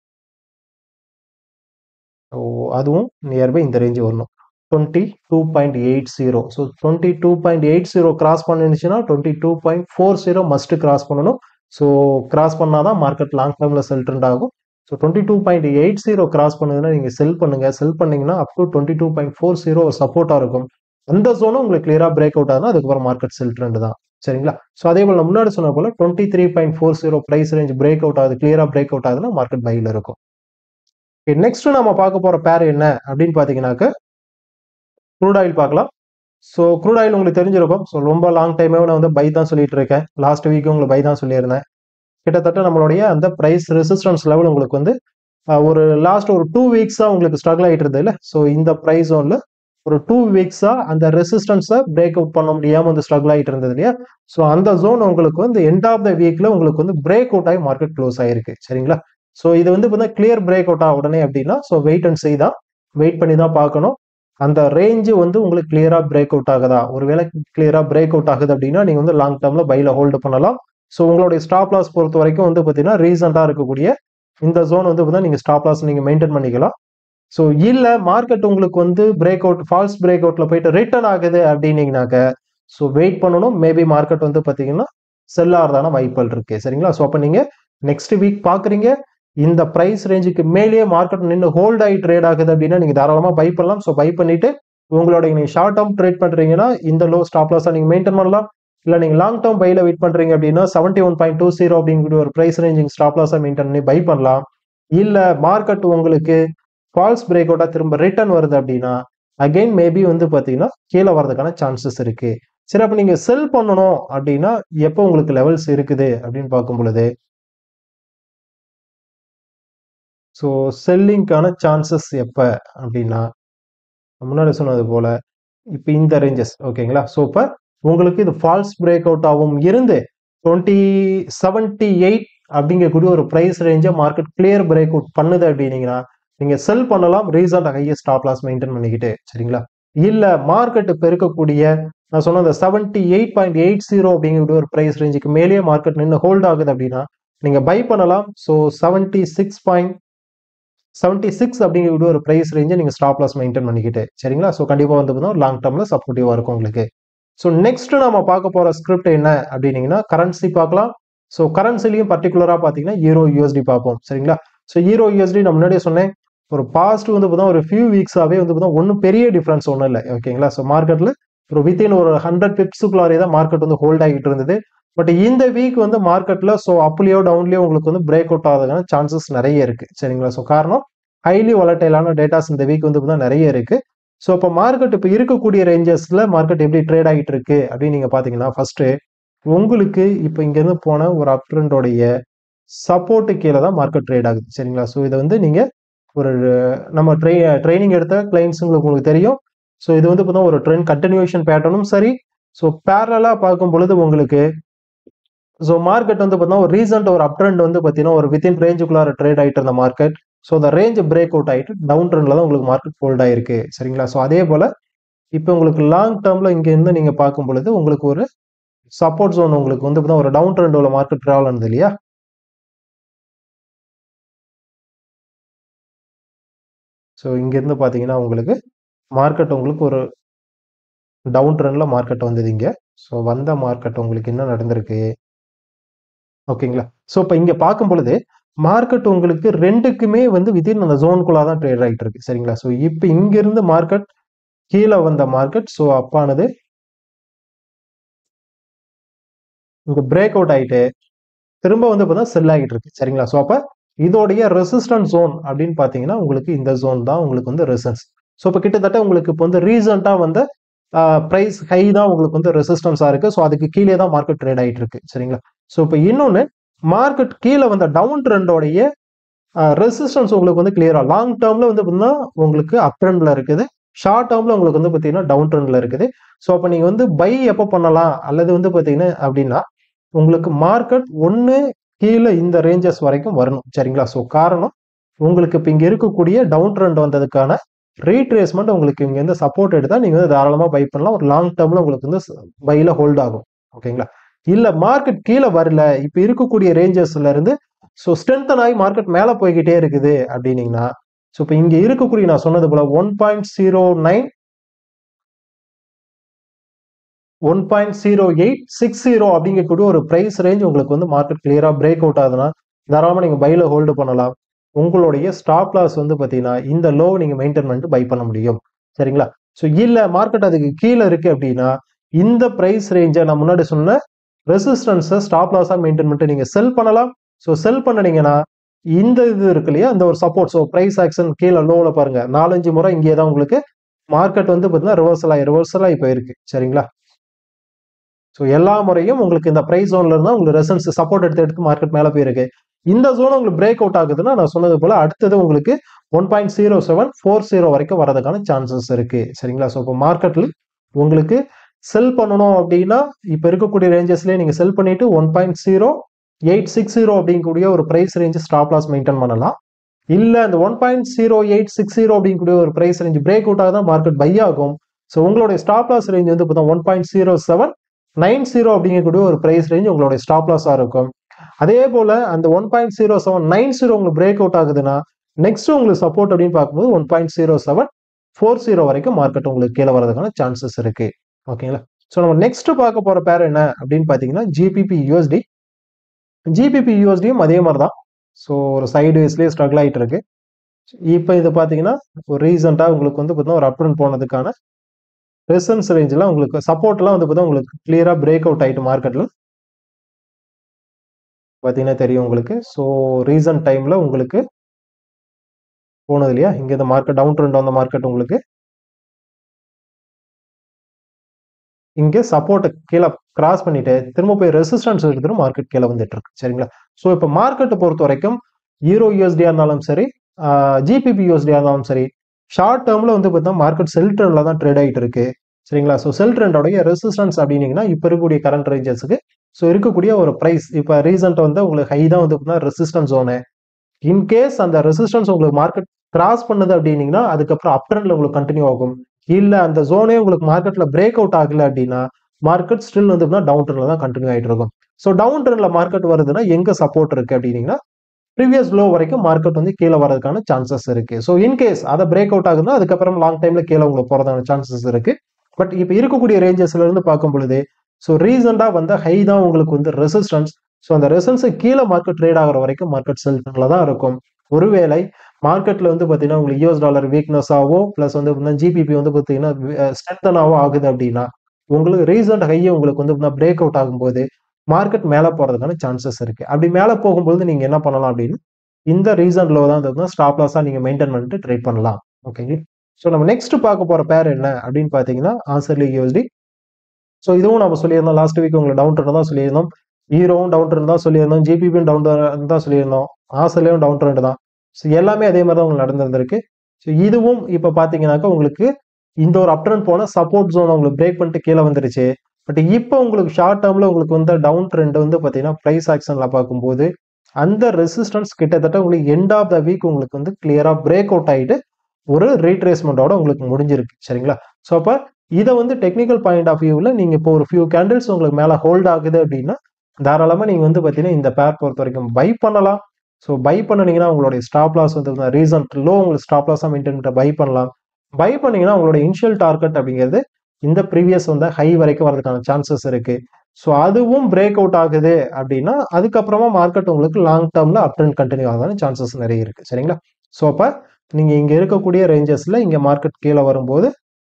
S1: ஸோ அதுவும் நியர்பை இந்த ரேஞ்சு வரணும் twenty two point eight zero so twenty two point eight zero cross பண்ணிருந்துச்சுன்னா twenty two point four zero must cross பண்ணணும் ஸோ கிராஸ் பண்ணாதான் மார்க்கெட் லாங் டேர்ம்ல செல் ட்ரெண்ட் ஆகும் so twenty two point eight zero cross பண்ணுதுன்னா நீங்கள் sell பண்ணுங்க sell பண்ணீங்கன்னா up to twenty two point four zero சப்போர்ட்டாக இருக்கும் அந்த ஜோனும் உங்களுக்கு கிளியரா பிரேக் அவுட் ஆகுதுன்னா அதுக்கப்புறம் மார்க்கெட் செல் ட்ரெண்ட் தான் சரிங்களா ஸோ அதே போல முன்னாடி சொன்ன போல twenty three point four zero price range break out ஆகுது கிளியரா பிரேக் அவுட் ஆகுதுன்னா மார்க்கெட் பையில் இருக்கும் நெக்ஸ்ட் நம்ம பார்க்க போற பேர் என்ன அப்படின்னு பாத்தீங்கன்னாக்க க்ரூட் ஆயில் பார்க்கலாம் ஸோ க்ரூட் ஆயில் உங்களுக்கு தெரிஞ்சிருக்கும் ஸோ ரொம்ப லாங் டைமே நான் வந்து பை தான் சொல்லிட்டு இருக்கேன் லாஸ்ட் வீக்கும் உங்களுக்கு பை தான் சொல்லியிருந்தேன் கிட்டத்தட்ட நம்மளுடைய அந்த ப்ரைஸ் ரெசிஸ்டன்ஸ் லெவல் உங்களுக்கு வந்து ஒரு லாஸ்ட் ஒரு டூ வீக்ஸாக உங்களுக்கு ஸ்ட்ரகிள் ஆகிட்டு இருந்தது இல்லை ஸோ இந்த ப்ரைஸ் ஒன்ல ஒரு டூ வீக்ஸாக அந்த ரெசிஸ்டன்ஸை பிரேக் அவுட் பண்ண முடியாமல் வந்து ஸ்ட்ரகிள் ஆகிட்டு இருந்தது இல்லையா ஸோ அந்த ஜோன் உங்களுக்கு வந்து எண்ட் ஆஃப் த வீக்ல உங்களுக்கு வந்து பிரேக் அவுட் ஆகி மார்க்கெட் க்ளோஸ் ஆயிருக்கு சரிங்களா ஸோ இது வந்து பார்த்தீங்கன்னா கிளியர் பிரேக் அவுட் ஆக உடனே அப்படின்னா ஸோ வெயிட் அண்ட் செய் தான் வெயிட் பண்ணி தான் பார்க்கணும் அந்த ரேஞ்சு வந்து உங்களுக்கு கிளியரா பிரேக் அவுட் ஆகுதா ஒருவேளை கிளியரா பிரேக் அவுட் ஆகுது அப்படின்னா நீங்க வந்து லாங் டேர்ம்ல பைல ஹோல்டு பண்ணலாம் ஸோ உங்களுடைய ஸ்டாப் லாஸ் பொறுத்த வரைக்கும் வந்து பார்த்தீங்கன்னா ரீசெண்டாக இருக்கக்கூடிய இந்த ஜோன் வந்து பார்த்தீங்கன்னா நீங்க ஸ்டாப் லாஸ் நீங்க மெயின்டைன் பண்ணிக்கலாம் ஸோ இல்ல மார்க்கெட் உங்களுக்கு வந்து பிரேக் அவுட் ஃபால்ஸ் பிரேக் அவுட்ல போயிட்டு ரிட்டர்ன் ஆகுது அப்படின்னீங்கனாக்க ஸோ வெயிட் பண்ணணும் மேபி மார்க்கெட் வந்து பார்த்தீங்கன்னா செல் ஆகிறதான வாய்ப்புகள் இருக்கு சரிங்களா ஸோ அப்போ நீங்கள் நெக்ஸ்ட் வீக் பார்க்குறீங்க இந்த ப்ரைஸ் ரேஞ்சுக்கு மேலேயே மார்க்கெட் நின்று ஹோல்ட் ஆகி ட்ரேட் ஆகுது அப்படின்னா நீங்கள் தாராளமாக பை பண்ணலாம் ஸோ பை பண்ணிட்டு உங்களோட நீங்கள் ஷார்ட் டேர்ம் ட்ரேட் பண்ணுறீங்கன்னா இந்த லோ ஸ்டாப் லாஸாக நீங்கள் மெயின்டைன் பண்ணலாம் இல்லை நீங்கள் லாங் டேர்ம் பையில் வெயிட் பண்ணுறீங்க அப்படின்னா seventy one point two zero அப்படிங்கிற ஒரு ப்ரைஸ் ரேஞ்சிங் ஸ்டாப் லாஸாக மெயின்டைன் பண்ணி பை பண்ணலாம் இல்லை மார்க்கெட் உங்களுக்கு ஃபால்ஸ் பிரேக் அவுட்டாக திரும்ப ரிட்டர்ன் வருது அப்படின்னா அகைன் மேபி வந்து பார்த்தீங்கன்னா கீழே வரதுக்கான சான்சஸ் இருக்கு சரி அப்போ நீங்கள் செல் பண்ணணும் அப்படின்னா எப்போ உங்களுக்கு லெவல்ஸ் இருக்குது அப்படின்னு பார்க்கும் பொழுது ஸோ செல்லிங்க்கான சான்சஸ் எப்போ அப்படின்னா முன்னாடி சொன்னது போல இப்போ இந்த ரேஞ்சஸ் ஓகேங்களா ஸோ இப்போ உங்களுக்கு இது ஃபால்ஸ் பிரேக் அவுட் ஆகும் இருந்து டுவெண்ட்டி செவன்டி எயிட் அப்படிங்கக்கூடிய ஒரு ப்ரைஸ் ரேஞ்சை மார்க்கெட் கிளியர் பிரேக் அவுட் பண்ணுது அப்படின்னீங்கன்னா நீங்கள் செல் பண்ணலாம் recent highest stop loss maintain பண்ணிக்கிட்டு சரிங்களா இல்லை மார்க்கெட் பெருக்கக்கூடிய நான் சொன்ன அந்த seventy eight point eight zero அப்படிங்கக்கூடிய ஒரு ப்ரைஸ் ரேஞ்சுக்கு மேலேயே மார்க்கெட் நின்று ஹோல்ட் ஆகுது அப்படின்னா நீங்கள் பை பண்ணலாம் so seventy six point seventy six அப்படிங்கக்கூடிய ஒரு ப்ரைஸ் ரேஞ்சை நீங்கள் ஸ்டாப் லாஸ் மெயின்டைன் பண்ணிக்கிட்டு சரிங்களா ஸோ கண்டிப்பாக வந்து பார்த்தீங்கன்னா லாங் டேர்மில் சப்போர்ட்டிவாக இருக்கும் உங்களுக்கு ஸோ நெக்ஸ்ட் நம்ம பார்க்க போகிற ஸ்கிரிப்ட் என்ன அப்படின்னீங்கன்னா கரன்சி பார்க்கலாம் ஸோ கரன்சிலையும் பர்டிகுலராக பார்த்தீங்கன்னா ஈரோ யூஎஸ்டி பார்ப்போம் சரிங்களா ஸோ ஈரோ யூஎஸ்டி நான் முன்னாடியே சொன்னேன் ஒரு பாஸ்ட் வந்து பார்த்தா ஒரு ஃபியூ வீக்ஸாகவே வந்து பார்த்தா ஒன்றும் பெரிய டிஃப்ரென்ஸ் ஒன்றும் இல்லை ஓகேங்களா ஸோ மார்க்கெட்டில் ஒரு வித்தின் ஒரு ஹண்ட்ரட் பிப்ஸுக்குள்ளாரே தான் மார்க்கெட் வந்து ஹோல்ட் ஆகிட்டு இருந்தது பட் இந்த வீக் வந்து மார்க்கெட்டில் ஸோ அப்லேயோ டவுன்லேயோ உங்களுக்கு வந்து பிரேக் அவுட் ஆகிறதுக்கான சான்சஸ் நிறைய இருக்கு சரிங்களா ஸோ காரணம் ஹைலி வாலட்டைலான டேட்டாஸ் இந்த வீக் வந்து பார்த்தா நிறைய இருக்கு ஸோ இப்போ மார்க்கெட் இப்போ இருக்கக்கூடிய ரேஞ்சஸில் மார்க்கெட் எப்படி ட்ரேட் ஆகிட்டு இருக்கு அப்படின்னு நீங்கள் பார்த்தீங்கன்னா ஃபர்ஸ்ட்டு உங்களுக்கு இப்போ இங்கேருந்து போன ஒரு அப் ட்ரெண்டோடைய சப்போர்ட்டு கீழே தான் மார்க்கெட் ட்ரேட் ஆகுது சரிங்களா ஸோ இதை வந்து நீங்கள் ஒரு நம்ம ட்ரை ட்ரைனிங் எடுத்த கிளைண்ட்ஸுங்களுக்கு உங்களுக்கு தெரியும் ஸோ இது வந்து பார்த்தா ஒரு ட்ரெண்ட் கண்டினியூஷன் பேட்டர்னும் சரி ஸோ பேரலாக பார்க்கும் பொழுது உங்களுக்கு ஸோ மார்க்கெட் வந்து பார்த்தீங்கன்னா ஒரு ரீசெண்ட் ஒரு அப் ட்ரெண்ட் வந்து பார்த்தீங்கன்னா ஒரு வித்தின் ரேஞ்சுக்குள்ளார ட்ரேட் ஆகிட்டு இருந்த மார்க்கெட் ஸோ அந்த ரேஞ்ச் பிரேக் அவுட் ஆகிட்டு டவுன் ட்ரெண்டில் தான் உங்களுக்கு மார்க்கெட் ஃபோல்ட் ஆயிருக்கு சரிங்களா ஸோ அதே போல் இப்போ உங்களுக்கு லாங் டேர்மில் இங்கேருந்து நீங்கள் பார்க்கும் பொழுது உங்களுக்கு ஒரு சப்போர்ட் ஜோன் உங்களுக்கு வந்து பார்த்தா ஒரு டவுன் ட்ரெண்ட் உள்ள மார்க்கெட் ட்ராவல் ஆனது இல்லையா ஸோ இங்கேருந்து பார்த்தீங்கன்னா உங்களுக்கு மார்க்கெட் உங்களுக்கு ஒரு டவுன் ட்ரெண்டில் மார்க்கெட் வந்தது இங்கே ஸோ வந்த மார்க்கெட் உங்களுக்கு என்ன நடந்திருக்கு ஓகேங்களா ஸோ இப்போ இங்கே பார்க்கும் பொழுது மார்க்கெட் உங்களுக்கு ரெண்டுக்குமே வந்து வித்தின் அந்த ஜோனுக்குள்ளே தான் ட்ரேட் ஆகிட்டு இருக்கு சரிங்களா ஸோ இப்போ இங்கிருந்து மார்க்கெட் கீழே வந்த மார்க்கெட் ஸோ அப்பானது இங்கே பிரேக் அவுட் ஆகிட்டு திரும்ப வந்து பார்த்தா செல் ஆகிட்டு இருக்கு சரிங்களா ஸோ அப்போ இதோடைய ரெசிஸ்டன்ஸ் ஜோன் அப்படின்னு பார்த்தீங்கன்னா உங்களுக்கு இந்த ஜோன் தான் உங்களுக்கு வந்து ரெசன்ஸ் ஸோ இப்போ கிட்டத்தட்ட உங்களுக்கு இப்போ வந்து ரீசெண்டாக வந்து ப்ரைஸ் ஹை தான் உங்களுக்கு வந்து ரெசிஸ்டன்ஸாக இருக்குது ஸோ அதுக்கு கீழே தான் மார்க்கெட் ட்ரேட் ஆகிட்டு இருக்கு சரிங்களா ஸோ இப்போ இன்னொன்று மார்க்கெட் கீழே வந்த டவுன் ட்ரெண்டோடைய ரெசிஸ்டன்ஸ் உங்களுக்கு வந்து கிளியராக லாங் டேர்மில் வந்து பார்த்தீங்கன்னா உங்களுக்கு அப் ட்ரெண்டில் இருக்குது ஷார்ட் டேர்மில் உங்களுக்கு வந்து பார்த்தீங்கன்னா டவுன் ட்ரெண்டில் இருக்குது ஸோ அப்போ நீங்கள் வந்து பை எப்போ பண்ணலாம் அல்லது வந்து பார்த்தீங்கன்னா அப்படின்னா உங்களுக்கு மார்க்கெட் ஒன்று கீழே இந்த ரேஞ்சஸ் வரைக்கும் வரணும் சரிங்களா ஸோ காரணம் உங்களுக்கு இப்போ இங்கே இருக்கக்கூடிய டவுன் ட்ரெண்ட் வந்ததுக்கான ரீட்ரேஸ்மெண்ட் உங்களுக்கு இங்கே வந்து சப்போர்ட் எடுத்தால் நீங்கள் வந்து தாராளமாக பை பண்ணலாம் ஒரு லாங் டேர்மில் உங்களுக்கு வந்து பையில் ஹோல்ட் ஆகும் ஓகேங்களா இல்லை மார்க்கெட் கீழே வரல இப்போ இருக்கக்கூடிய ரேஞ்சஸ்ல இருந்து ஸோ ஸ்ட்ரென்தன் ஆகி மார்க்கெட் மேலே போய்கிட்டே இருக்குது அப்படின்னீங்கன்னா ஸோ இப்போ இங்கே இருக்கக்கூடிய நான் சொன்னது போல one point zero nine one point zero eight six zero அப்படிங்கக்கூடிய ஒரு ப்ரைஸ் ரேஞ்ச் உங்களுக்கு வந்து மார்க்கெட் கிளியராக பிரேக் அவுட் ஆகுதுன்னா தாராளமாக நீங்கள் பையில் ஹோல்டு பண்ணலாம் உங்களுடைய ஸ்டாப் லாஸ் வந்து பார்த்தீங்கன்னா இந்த லோ நீங்கள் மெயின்டைன் பண்ணிட்டு பை பண்ண முடியும் சரிங்களா ஸோ இல்லை மார்க்கெட் அதுக்கு கீழே இருக்கு அப்படின்னா இந்த ப்ரைஸ் ரேஞ்சை நான் முன்னாடி சொன்ன ரெசிஸ்டன்ஸை ஸ்டாப் லாஸாக மெயின்டைன் பண்ணிட்டு நீங்கள் செல் பண்ணலாம் ஸோ செல் பண்ணினீங்கன்னா இந்த இது இருக்கு இல்லையா இந்த ஒரு சப்போர்ட் ஸோ ப்ரைஸ் ஆக்ஷன் கீழே லோவில் பாருங்க நாலஞ்சு முறை இங்கே தான் உங்களுக்கு மார்க்கெட் வந்து பார்த்தீங்கன்னா ரிவர்சல் ஆகி ரிவர்சல் ஆகி போயிருக்கு சரிங்களா ஸோ எல்லா முறையும் உங்களுக்கு இந்த ப்ரைஸ் ஜோன்ல இருந்தால் உங்களுக்கு ரெசன்ஸ் சப்போர்ட் எடுத்து எடுத்து மார்க்கெட் மேலே போயிருக்கு இந்த ஜோன் உங்களுக்கு பிரேக் அவுட் ஆகுதுன்னா நான் சொன்னது போல அடுத்தது உங்களுக்கு one point zero seven four zero வரைக்கும் வரதுக்கான சான்சஸ் இருக்கு சரிங்களா ஸோ இப்போ மார்க்கெட்டில் உங்களுக்கு செல் பண்ணணும் அப்படின்னா இப்போ இருக்கக்கூடிய ரேஞ்சஸ்லேயே நீங்கள் செல் பண்ணிட்டு one point zero eight six zero அப்படிங்கக்கூடிய ஒரு price range stop loss maintain பண்ணலாம் இல்லை அந்த one point zero eight six zero அப்படிங்கக்கூடிய ஒரு ப்ரைஸ் ரேஞ்ச் பிரேக் அவுட் ஆகுதான் மார்க்கெட் பை ஆகும் ஸோ உங்களுடைய ஸ்டாப் லாஸ் ரேஞ்ச் வந்து இப்போ one point zero seven nine zero அப்படிங்கக்கூடிய ஒரு ப்ரைஸ் ரேஞ்ச் உங்களுடைய ஸ்டாப் லாஸாக இருக்கும் அதே போல அந்த one point zero seven nine zero உங்களுக்கு பிரேக் அவுட் ஆகுதுன்னா நெக்ஸ்ட் உங்களுக்கு சப்போர்ட் அப்படின்னு பார்க்கும்போது one point zero seven four zero வரைக்கும் மார்க்கெட் உங்களுக்கு கீழே வரதுக்கான சான்சஸ் இருக்கு ஓகேங்களா ஸோ நம்ம நெக்ஸ்ட் பார்க்க போற பேர் என்ன அப்படின்னு பார்த்தீங்கன்னா ஜிபிபி யூஎஸ்டி ஜிபிபி யூஎஸ்டியும் அதே மாதிரி தான் ஸோ ஒரு சைடு வேஸ்லேயே ஸ்ட்ரகிள் ஆகிட்டு இருக்கு இப்போ இது பார்த்தீங்கன்னா ஒரு ரீசெண்டாக உங்களுக்கு வந்து பார்த்தீங்கன்னா ஒரு அப்ரன் போனதுக்கான ரெசன்ஸ் ரேஞ்சில் உங்களுக்கு சப்போர்ட்லாம் வந்து பார்த்தா உங்களுக்கு கிளியராக பிரேக் அவுட் ஆகிட்டு மார்க்கெட்டில் பார்த்தீங்கன்னா தெரியும் உங்களுக்கு ஸோ ரீசன்ட் டைமில் உங்களுக்கு போனது இல்லையா இங்கே இந்த மார்க்கெட் டவுன் ட்ரெண்ட் வந்த மார்க்கெட் உங்களுக்கு இங்கே சப்போர்ட்டை கீழே கிராஸ் பண்ணிட்டு திரும்ப போய் ரெசிஸ்டன்ஸ் எடுத்துட்டு மார்க்கெட் கீழே வந்துட்டு இருக்கு சரிங்களா ஸோ இப்போ மார்க்கெட்டை பொறுத்த வரைக்கும் ஈரோ யூஎஸ்டியா இருந்தாலும் சரி ஜிபிபி யூஎஸ்டியா இருந்தாலும் சரி ஷார்ட் டேர்ம்ல வந்து பார்த்தீங்கன்னா மார்க்கெட் செல் ட்ரெண்ட்ல தான் ட்ரேட் ஆகிட்டு இருக்கு சரிங்களா ஸோ செல் ட்ரெண்டோடைய ரெசிஸ்டன்ஸ் அப்படின்னீங்கன்னா இப்போ இருக்கக்கூடிய கரண்ட் ரேஞ்சஸுக்கு ஸோ இருக்கக்கூடிய ஒரு ப்ரைஸ் இப்போ ரீசெண்ட் வந்து உங்களுக்கு ஹை தான் வந்து பார்த்தீங்கன்னா ரெசிஸ்டன்ஸ் ஜோனு இன்கேஸ் அந்த ரெசிஸ்டன்ஸ் உங்களுக்கு மார்க்கெட் கிராஸ் பண்ணுது அப்படின்னீங்கன்னா அதுக்கப்புறம் அப் ட்ரெண்ட்ல உங்களுக்கு கண்டினியூ ஆகும் இல்ல அந்த ஜோனே உங்களுக்கு மார்க்கெட்ல பிரேக் அவுட் ஆகல அப்படின்னா மார்க்கெட் ஸ்டில் வந்து டவுன் ட்ரெண்ட்ல தான் கண்டினியூ ஆயிட்டு இருக்கும் ஸோ டவுன் ட்ரெண்ட்ல மார்க்கெட் வருதுன்னா எங்க சப்போர்ட் இருக்கு அப்படின்னீங்கன்னா ப்ரீவியஸ் லோ வரைக்கும் மார்க்கெட் வந்து கீழே வரதுக்கான சான்சஸ் இருக்கு ஸோ இன்கேஸ் அதை பிரேக் அவுட் ஆகுதுன்னா அதுக்கப்புறம் லாங் டைம்ல கீழே உங்களுக்கு போறதான சான்சஸ் இருக்கு பட் இப்போ இருக்கக்கூடிய ரேஞ்சஸ்ல இருந்து பார்க்கும் பொழுது ஸோ ரீசெண்டா வந்த ஹை தான் உங்களுக்கு வந்து ரெசிஸ்டன்ஸ் ஸோ அந்த ரெசன்ஸ் கீழே மார்க்கெட் ட்ரேட் ஆகிற வரைக்கும் மார்க்கெட் செல்ல தான் இருக்கும் ஒருவேளை மார்க்கெட்ல வந்து பார்த்தீங்கன்னா உங்களுக்கு யூஎஸ் டாலர் வீக்னஸ் ஆவோ ப்ளஸ் வந்து ஜிபிபி வந்து பார்த்தீங்கன்னா ஸ்ட்ரென்தனாவோ ஆகுது அப்படின்னா உங்களுக்கு ரீசெண்ட் ஹையை உங்களுக்கு வந்து பிரேக் அவுட் ஆகும்போது மார்க்கெட் மேலே போகிறதுக்கான சான்சஸ் இருக்கு அப்படி மேலே போகும்போது நீங்க என்ன பண்ணலாம் அப்படின்னு இந்த ரீசன் லோ தான் வந்து ஸ்டாப் லாஸாக நீங்க மெயின்டைன் பண்ணிட்டு ட்ரேட் பண்ணலாம் ஓகேங்க ஸோ நம்ம நெக்ஸ்ட் பார்க்க போற பேர் என்ன அப்படின்னு பார்த்தீங்கன்னா ஆசர்லி யூஎஸ்டி ஸோ இதுவும் நம்ம சொல்லியிருந்தோம் லாஸ்ட் வீக் உங்களுக்கு டவுன் ட்ரெண்ட் தான் சொல்லியிருந்தோம் ஹீரோவும் டவுன் ட்ரெண்ட் தான் சொல்லியிருந்தோம் ஜிபிபியும் டவுன் தான் சொல்லியிருந்தோம் ஆசர்லியும் டவுன் ட்ரெண்ட் தான் ஸோ எல்லாமே அதே மாதிரி தான் உங்களுக்கு நடந்திருந்திருக்கு ஸோ இதுவும் இப்போ பார்த்தீங்கன்னாக்கா உங்களுக்கு இந்த ஒரு அப்ட்ரெண்ட் போன சப்போர்ட் ஜோன் உங்களுக்கு பிரேக் பண்ணிட்டு கீழே வந்துருச்சு பட் இப்போ உங்களுக்கு ஷார்ட் டேர்ம்ல உங்களுக்கு வந்து டவுன் ட்ரெண்ட் வந்து பார்த்தீங்கன்னா ப்ரைஸ் ஆக்ஷன்ல பார்க்கும்போது அந்த ரெசிஸ்டன்ஸ் கிட்டத்தட்ட உங்களுக்கு எண்ட் ஆஃப் த வீக் உங்களுக்கு வந்து கிளியரா பிரேக் அவுட் ஆகிட்டு ஒரு ரீட்ரேஸ்மெண்டோட உங்களுக்கு முடிஞ்சிருக்கு சரிங்களா ஸோ அப்போ இதை வந்து டெக்னிக்கல் பாயிண்ட் ஆஃப் வியூவில் நீங்கள் இப்போ ஒரு ஃபியூ கேண்டில்ஸ் உங்களுக்கு மேலே ஹோல்ட் ஆகுது அப்படின்னா தாராளமாக நீங்கள் வந்து பார்த்தீங்கன்னா இந்த பேர் பொறுத்த வரைக்கும் பை பண்ணலாம் ஸோ பை பண்ணினீங்கன்னா உங்களுடைய ஸ்டாப் லாஸ் வந்து ரீசன்ட் லோ உங்களுக்கு ஸ்டாப் லாஸாக மெயின்டைன் பண்ணிட்டு பை பண்ணலாம் பை பண்ணீங்கன்னா உங்களோட இனிஷியல் டார்கெட் அப்படிங்கிறது இந்த ப்ரீவியஸ் வந்து ஹை வரைக்கும் வரதுக்கான சான்சஸ் இருக்கு ஸோ அதுவும் பிரேக் அவுட் ஆகுது அப்படின்னா அதுக்கப்புறமா மார்க்கெட் உங்களுக்கு லாங் டேர்ம்ல அப் ட்ரெண்ட் கண்டினியூ ஆகாத சான்சஸ் நிறைய இருக்கு சரிங்களா ஸோ அப்போ நீங்க இங்க இருக்கக்கூடிய ரேஞ்சஸ்ல இங்க மார்க்கெட் கீழே வரும்போது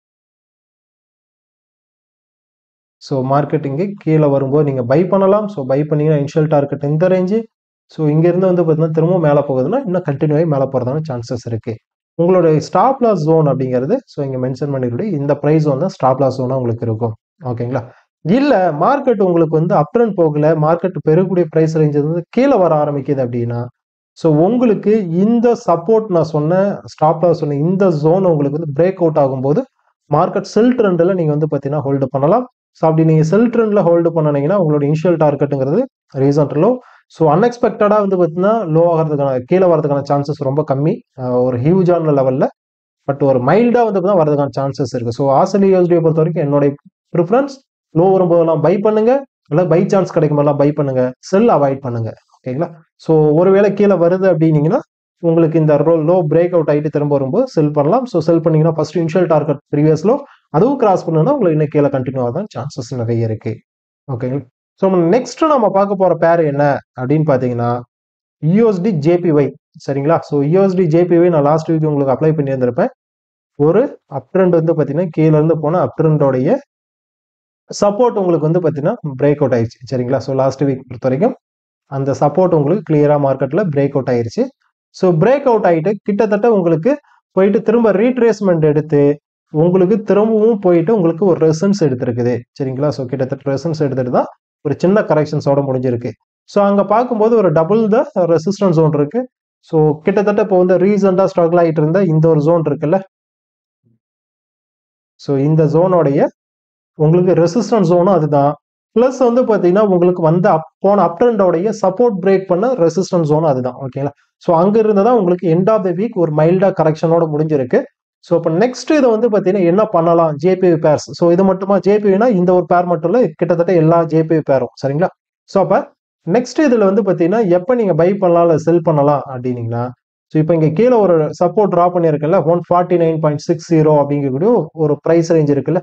S1: ஸோ மார்க்கெட் இங்கே கீழே வரும்போது நீங்க பை பண்ணலாம் ஸோ பை பண்ணீங்கன்னா இனிஷியல் டார்கெட் இந்த ரேஞ்சு ஸோ இங்கேருந்து வந்து பார்த்தீங்கன்னா திரும்ப மேலே போகுதுன்னா இன்னும் கண்டினியூ ஆகி மேலே போகிறதான சான்சஸ் இருக்கு உங்களுடைய ஸ்டாப் லாஸ் ஜோன் அப்படிங்கிறது ஸோ இங்கே மென்ஷன் பண்ணிருக்கக்கூடிய இந்த ப்ரைஸ் வந்து ஸ்டாப் லாஸ் ஜோனாக உங்களுக்கு இருக்கும் ஓகேங்களா இல்லை மார்க்கெட் உங்களுக்கு வந்து அப் ட்ரெண்ட் போகல மார்க்கெட் பெறக்கூடிய ப்ரைஸ் ரேஞ்ச் வந்து கீழே வர ஆரம்பிக்குது அப்படின்னா ஸோ உங்களுக்கு இந்த சப்போர்ட் நான் சொன்ன ஸ்டாப் லாஸ் சொன்ன இந்த ஜோன் உங்களுக்கு வந்து பிரேக் அவுட் ஆகும்போது மார்க்கெட் செல் ட்ரெண்டில் நீங்கள் வந்து பார்த்தீங்கன்னா ஹோல்டு பண்ணலாம் ஸோ அப்படி நீங்கள் செல் ட்ரெண்டில் ஹோல்டு பண்ணினீங்கன்னா உங்களோட இனிஷியல் டார்கெட்டுங்கிறது ரீசன்ட் லோ ஸோ அன்எக்ஸ்பெக்டடாக வந்து பார்த்தீங்கன்னா லோ ஆகிறதுக்கான கீழே வரதுக்கான சான்சஸ் ரொம்ப கம்மி ஒரு ஹியூஜான லெவலில் பட் ஒரு மைல்டாக வந்து தான் வரதுக்கான சான்சஸ் இருக்கு ஸோ ஆசலி யூஎஸ்டியை பொறுத்த வரைக்கும் என்னுடைய ப்ரிஃபரன்ஸ் லோ வரும்போதெல்லாம் பை பண்ணுங்க இல்லை பை சான்ஸ் கிடைக்கும் போதெல்லாம் பை பண்ணுங்க செல் அவாய்ட் பண்ணுங்க ஓகேங்களா ஸோ ஒருவேளை கீழே வருது அப்படின்னீங்கன்னா உங்களுக்கு இந்த ரோ லோ பிரேக் அவுட் ஆகிட்டு திரும்ப வரும்போது செல் பண்ணலாம் ஸோ செல் பண்ணீங்கன்னா first initial target previous low அதுவும் கிராஸ் பண்ணுன்னா உங்களுக்கு இன்னும் கீழே கண்டினியூ ஆகாதான் சான்சஸ் நிறைய இருக்கு ஓகேங்களா ஸோ நம்ம நெக்ஸ்ட் நம்ம பார்க்க போற பேர் என்ன அப்படின்னு பார்த்தீங்கன்னா யூஎஸ்டி ஜேபிஒய் சரிங்களா ஸோ யூஎஸ்டி ஜேபிஒய் நான் லாஸ்ட் வீக் உங்களுக்கு அப்ளை பண்ணியிருந்திருப்பேன் ஒரு அப் ட்ரெண்ட் வந்து பார்த்தீங்கன்னா கீழே இருந்து போன அப் ட்ரெண்டோடைய சப்போர்ட் உங்களுக்கு வந்து பார்த்தீங்கன்னா பிரேக் அவுட் ஆயிடுச்சு சரிங்களா ஸோ லாஸ்ட் வீக் பொறுத்த வரைக்கும் அந்த சப்போர்ட் உங்களுக்கு கிளியரா மார்க்கெட்ல பிரேக் அவுட் ஆயிருச்சு ஸோ பிரேக் அவுட் ஆகிட்டு கிட்டத்தட்ட உங்களுக்கு போயிட்டு திரும்ப ரீட்ரேஸ்மெண்ட் எடுத்து உங்களுக்கு திரும்பவும் போயிட்டு உங்களுக்கு ஒரு ரெசன்ஸ் எடுத்திருக்குது சரிங்களா ஸோ கிட்டத்தட்ட ரெசன்ஸ் எடுத்துட்டு தான் ஒரு சின்ன கரெக்ஷன்ஸோட முடிஞ்சிருக்கு ஸோ அங்கே பார்க்கும்போது ஒரு டபுள் த ரெசிஸ்டன்ஸ் ஜோன் இருக்கு ஸோ கிட்டத்தட்ட இப்போ வந்து ரீசெண்டாக ஸ்ட்ரகிள் ஆகிட்டு இருந்த இந்த ஒரு ஜோன் இருக்குல்ல ஸோ இந்த ஜோனோடைய உங்களுக்கு ரெசிஸ்டன்ஸ் ஜோனும் அதுதான் ப்ளஸ் வந்து பார்த்தீங்கன்னா உங்களுக்கு வந்த அப் போன அப் ட்ரெண்டோடைய சப்போர்ட் பிரேக் பண்ண ரெசிஸ்டன்ஸ் ஜோனும் அதுதான் ஓகேங்களா ஸோ அங்கே இருந்து தான் உங்களுக்கு எண்ட் ஆஃப் த வீக் ஒரு மைல்டா கரெக்ஷனோட முடிஞ்சிருக்கு ஸோ இப்போ நெக்ஸ்ட் இதை வந்து பார்த்தீங்கன்னா என்ன பண்ணலாம் ஜேபிவி பேர்ஸ் ஸோ இது மட்டுமா ஜேபிவினா இந்த ஒரு பேர் மட்டும் இல்லை கிட்டத்தட்ட எல்லா ஜேபிவி பேரும் சரிங்களா ஸோ அப்போ நெக்ஸ்ட் இதில் வந்து பார்த்தீங்கன்னா எப்போ நீங்கள் பை பண்ணலாம் இல்லை செல் பண்ணலாம் அப்படின்னீங்கன்னா ஸோ இப்போ இங்கே கீழே ஒரு சப்போர்ட் ட்ரா பண்ணியிருக்குல்ல one forty nine point six zero அப்படிங்கக்கூடிய ஒரு ப்ரைஸ் ரேஞ்ச் இருக்குல்ல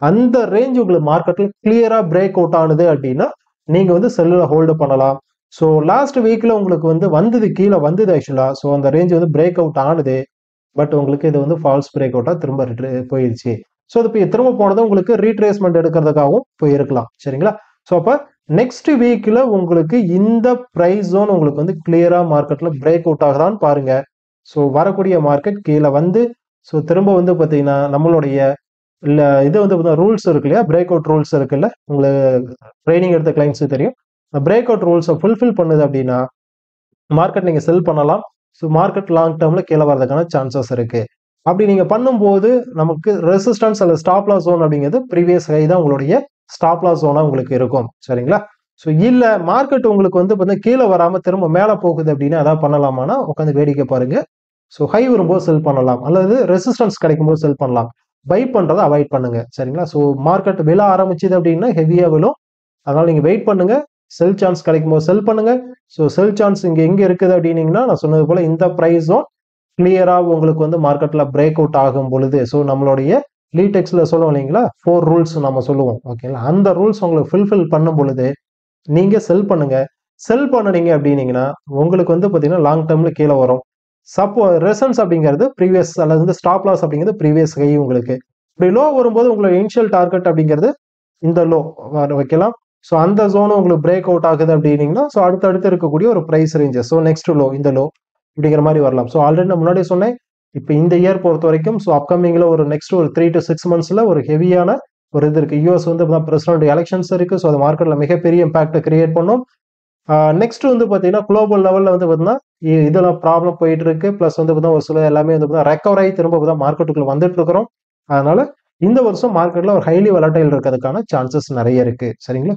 S1: அந்த ரேஞ்ச் உங்களுக்கு மார்க்கெட்ல கிளியரா பிரேக் அவுட் ஆனது அப்படின்னா நீங்க வந்து செல்லுல ஹோல்டு பண்ணலாம் ஸோ லாஸ்ட் வீக்ல உங்களுக்கு வந்து வந்தது கீழே வந்தது ஆக்சுவலா ஸோ அந்த ரேஞ்ச் வந்து பிரேக் அவுட் ஆனது பட் உங்களுக்கு இது வந்து ஃபால்ஸ் பிரேக் அவுட்டா திரும்ப retray- போயிருச்சு ஸோ அது இப்போ திரும்ப போனது உங்களுக்கு ரீட்ரேஸ்மெண்ட் எடுக்கிறதுக்காகவும் போயிருக்கலாம் சரிங்களா ஸோ அப்போ நெக்ஸ்ட் வீக்ல உங்களுக்கு இந்த ப்ரைஸ் ஜோன் உங்களுக்கு வந்து கிளியரா மார்க்கெட்ல பிரேக் அவுட் ஆகுதான்னு பாருங்க ஸோ வரக்கூடிய மார்க்கெட் கீழே வந்து ஸோ திரும்ப வந்து பார்த்தீங்கன்னா நம்மளுடைய இல்லை இது வந்து ரூல்ஸ் இருக்கு இல்லையா பிரேக் அவுட் ரூல்ஸ் இருக்குல்ல உங்களுக்கு ட்ரைனிங் எடுத்த கிளைண்ட்ஸுக்கு தெரியும் பிரேக் அவுட் ரூல்ஸை ஃபுல்ஃபில் பண்ணுது அப்படின்னா மார்க்கெட் நீங்கள் செல் பண்ணலாம் ஸோ மார்க்கெட் லாங் டேர்மில் கீழே வரதுக்கான சான்சஸ் இருக்கு அப்படி நீங்கள் பண்ணும்போது நமக்கு ரெசிஸ்டன்ஸ் அல்லது ஸ்டாப் லாஸ் ஜோன் அப்படிங்கிறது ப்ரீவியஸ் ஹை தான் உங்களுடைய ஸ்டாப் லாஸ் ஜோனாக உங்களுக்கு இருக்கும் சரிங்களா ஸோ இல்லை மார்க்கெட் உங்களுக்கு வந்து பார்த்தீங்கன்னா கீழே வராமல் திரும்ப மேலே போகுது அப்படின்னா அதான் பண்ணலாமான்னா உட்காந்து வேடிக்கை பாருங்க ஸோ ஹை வரும்போது செல் பண்ணலாம் அல்லது ரெசிஸ்டன்ஸ் கிடைக்கும் போது செல் பண்ணலாம் பை பண்ணுறதை அவாய்ட் பண்ணுங்க சரிங்களா ஸோ மார்க்கெட் விழ ஆரம்பிச்சுது அப்படின்னா ஹெவியாக விழும் அதனால நீங்கள் வெயிட் பண்ணுங்க செல் சான்ஸ் கிடைக்கும் போது செல் பண்ணுங்க ஸோ செல் சான்ஸ் இங்கே எங்கே இருக்குது அப்படின்னீங்கன்னா நான் சொன்னது போல இந்த ப்ரைஸும் கிளியராக உங்களுக்கு வந்து மார்க்கெட்டில் பிரேக் அவுட் ஆகும் பொழுது ஸோ நம்மளுடைய லீடெக்ஸில் சொல்லுவோம் இல்லைங்களா ஃபோர் ரூல்ஸ் நம்ம சொல்லுவோம் ஓகேங்களா அந்த ரூல்ஸ் உங்களுக்கு ஃபுல்ஃபில் பண்ணும் பொழுது நீங்கள் செல் பண்ணுங்க செல் பண்ணுனீங்க அப்படின்னீங்கன்னா உங்களுக்கு வந்து பார்த்தீங்கன்னா லாங் டேர்மில் கீழே வரும் சப்போ ரெசன்ஸ் அப்படிங்கிறது ப்ரீவியஸ் அல்லது வந்து ஸ்டாப் லாஸ் அப்படிங்கிறது ப்ரீவியஸ் ஹை உங்களுக்கு இப்படி லோ வரும்போது உங்களோட இனிஷியல் டார்கெட் அப்படிங்கிறது இந்த லோ வைக்கலாம் ஸோ அந்த ஜோனும் உங்களுக்கு பிரேக் அவுட் ஆகுது அப்படின்னீங்கன்னா ஸோ அடுத்தடுத்து இருக்கக்கூடிய ஒரு price ranges so next low இந்த லோ இப்படிங்கிற மாதிரி வரலாம் ஸோ ஆல்ரெடி நான் முன்னாடி சொன்னேன் இப்போ இந்த இயர் பொறுத்த வரைக்கும் ஸோ அப்கமிங்கில் ஒரு நெக்ஸ்ட் ஒரு த்ரீ டு சிக்ஸ் மந்த்ஸில் ஒரு ஹெவியான ஒரு இது இருக்கு யூஎஸ் வந்து பிரசிடண்ட் எலெக்ஷன்ஸ் இருக்கு ஸோ அது மார்க்கெட்டில் மிகப்பெரிய இம்பாக்டை கிரியேட் பண்ணும் நெக்ஸ்ட் வந்து பார்த்தீங்கன்னா குளோபல் லெவலில் வந்து பார்த்தீங்கன்னா இ- இதெல்லாம் ப்ராப்ளம் போயிட்டு இருக்கு ப்ளஸ் வந்து பார்த்தீங்கன்னா ஒரு சில எல்லாமே வந்து பார்த்தீங்கன்னா ரெக்கவர் ஆகி திரும்ப பார்த்தா மார்க்கெட்டுக்குள்ள வந்துட்டு இருக்கிறோம் அதனால இந்த வருஷம் மார்க்கெட்ல ஒரு ஹைலி வலட்டைல் இருக்கிறதுக்கான சான்சஸ் நிறைய இருக்கு சரிங்களா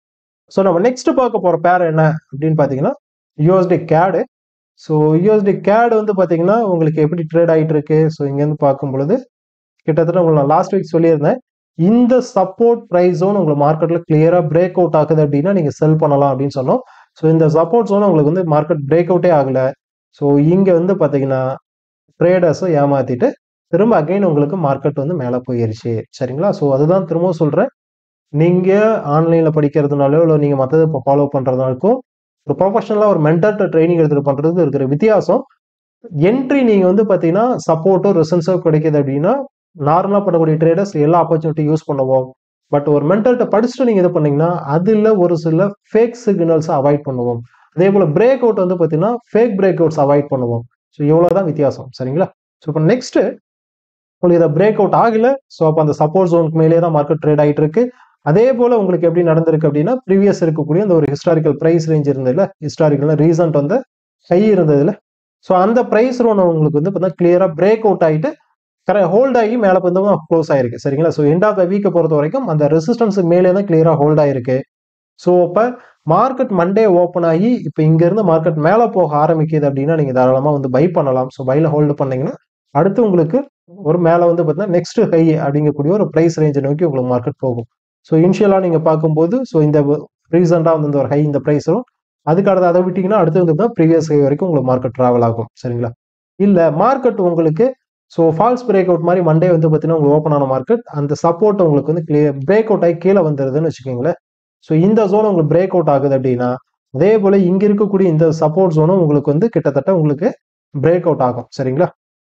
S1: ஸோ நம்ம நெக்ஸ்ட் பார்க்க போற பேர் என்ன அப்படின்னு பார்த்தீங்கன்னா யூஎஸ்டி கேடு ஸோ யூஎஸ்டி கேடு வந்து பார்த்தீங்கன்னா உங்களுக்கு எப்படி ட்ரேட் ஆகிட்டு இருக்கு ஸோ இங்கேருந்து பார்க்கும் பொழுது கிட்டத்தட்ட உங்களுக்கு நான் லாஸ்ட் வீக் சொல்லியிருந்தேன் இந்த சப்போர்ட் ப்ரைஸ் ஜோன் உங்களுக்கு மார்க்கெட்ல கிளியரா பிரேக் அவுட் ஆகுது அப்படின்னா நீங்க செல் பண்ணலாம் அப்படின்னு சொன்னோம் ஸோ இந்த சப்போர்ட் ஜோன் உங்களுக்கு வந்து மார்க்கெட் பிரேக் அவுட்டே ஆகல ஸோ இங்க வந்து பாத்தீங்கன்னா ட்ரேடர்ஸை ஏமாத்திட்டு திரும்ப அகைன் உங்களுக்கு மார்க்கெட் வந்து மேலே போயிருச்சு சரிங்களா ஸோ அதுதான் திரும்பவும் சொல்றேன் நீங்க ஆன்லைன்ல படிக்கிறதுனாலோ இல்லை நீங்க மற்றது இப்போ ஃபாலோ பண்றதுனாலுக்கும் ஒரு ப்ரொஃபஷனலா ஒரு மென்டர் ட்ரைனிங் எடுத்துட்டு பண்றது இருக்கிற வித்தியாசம் என்ட்ரி நீங்க வந்து பாத்தீங்கன்னா சப்போர்ட்டோ ரெசன்ஸோ கிடைக்குது அப்படின்னா நார்மலா பண்ணக்கூடிய ட்ரேடர்ஸ் எல்லா ஆப்பர்ச்சுனிட்டி யூஸ் பண்ணுவோம் பட் ஒரு மென்டர்கிட்ட படிச்சுட்டு நீங்க இது பண்ணீங்கன்னா அதுல ஒரு சில ஃபேக் சிக்னல்ஸ் அவாய்ட் பண்ணுவோம் அதே போல பிரேக் அவுட் வந்து பாத்தீங்கன்னா ஃபேக் பிரேக் அவுட்ஸ் அவாய்ட் பண்ணுவோம் ஸோ இவ்வளவுதான் வித்தியாசம் சரிங்களா ஸோ இப்போ நெக்ஸ்ட் உங்களுக்கு இதை பிரேக் அவுட் ஆகல ஸோ அப்போ அந்த சப்போர்ட் ஜோனுக்கு மேலே தான் மார்க்கெட் ட்ரேட் ஆகிட்டு இருக்கு அதே போல உங்களுக்கு எப்படி நடந்திருக்கு அப்படின்னா ப்ரீவியஸ் இருக்கக்கூடிய அந்த ஒரு ஹிஸ்டாரிக்கல் பிரைஸ் ரேஞ்ச் இருந்ததுல ஹிஸ்டாரிக்கல் ரீசன்ட் வந்து ஹை இருந்ததுல ஸோ அந்த பிரைஸ் ரோன் உங்களுக்கு வந்து பார்த்தா கிளியரா பிரேக் அவுட் ஆகிட்டு கரெக்ட் ஹோல்ட் ஆகி மேலே வந்து க்ளோஸ் ஆயிருக்கு சரிங்களா ஸோ எண்ட் ஆஃப் த வீக்கை பொறுத்த வரைக்கும் அந்த ரெசிஸ்டன்ஸுக்கு மேலே தான் கிளியரா ஹோல்ட் ஆயிருக்கு ஸோ இப்போ மார்க்கெட் மண்டே ஓப்பன் ஆகி இப்போ இங்கேருந்து மார்க்கெட் மேலே போக ஆரம்பிக்குது அப்படின்னா நீங்கள் தாராளமாக வந்து பை பண்ணலாம் ஸோ பைல ஹோல்டு பண்ணீங்கன்னா அடுத்து உங்களுக்கு ஒரு மேலே வந்து பார்த்தீங்கன்னா நெக்ஸ்ட் ஹை அப்படிங்கக்கூடிய ஒரு ப்ரைஸ் ரேஞ்சை நோக்கி உங்களுக்கு மார்க்கெட் போகும் ஸோ இனிஷியலாக நீங்கள் பார்க்கும்போது ஸோ இந்த ரீசெண்டாக வந்து இந்த ஒரு ஹை இந்த ப்ரைஸும் அதுக்கு அடுத்து அதை விட்டீங்கன்னா அடுத்து வந்து ப்ரீவியஸ் ஹை வரைக்கும் உங்களுக்கு மார்க்கெட் ட்ராவல் ஆகும் சரிங்களா இல்லை மார்க்கெட் உங்களுக்கு ஸோ ஃபால்ஸ் பிரேக் அவுட் மாதிரி மண்டே வந்து பார்த்தீங்கன்னா உங்களுக்கு ஓப்பன் ஆன மார்க்கெட் அந்த சப்போர்ட் உங்களுக்கு வந்து கிளியர் பிரேக் அவுட் ஆகி கீழே வந்துருதுன்னு வச்சுக்கோங்களேன் ஸோ இந்த ஜோன் உங்களுக்கு பிரேக் அவுட் ஆகுது அப்படின்னா அதே போல இங்க இருக்கக்கூடிய இந்த சப்போர்ட் ஜோனும் உங்களுக்கு வந்து கிட்டத்தட்ட உங்களுக்கு பிரேக் அவுட் ஆகும் சரிங்களா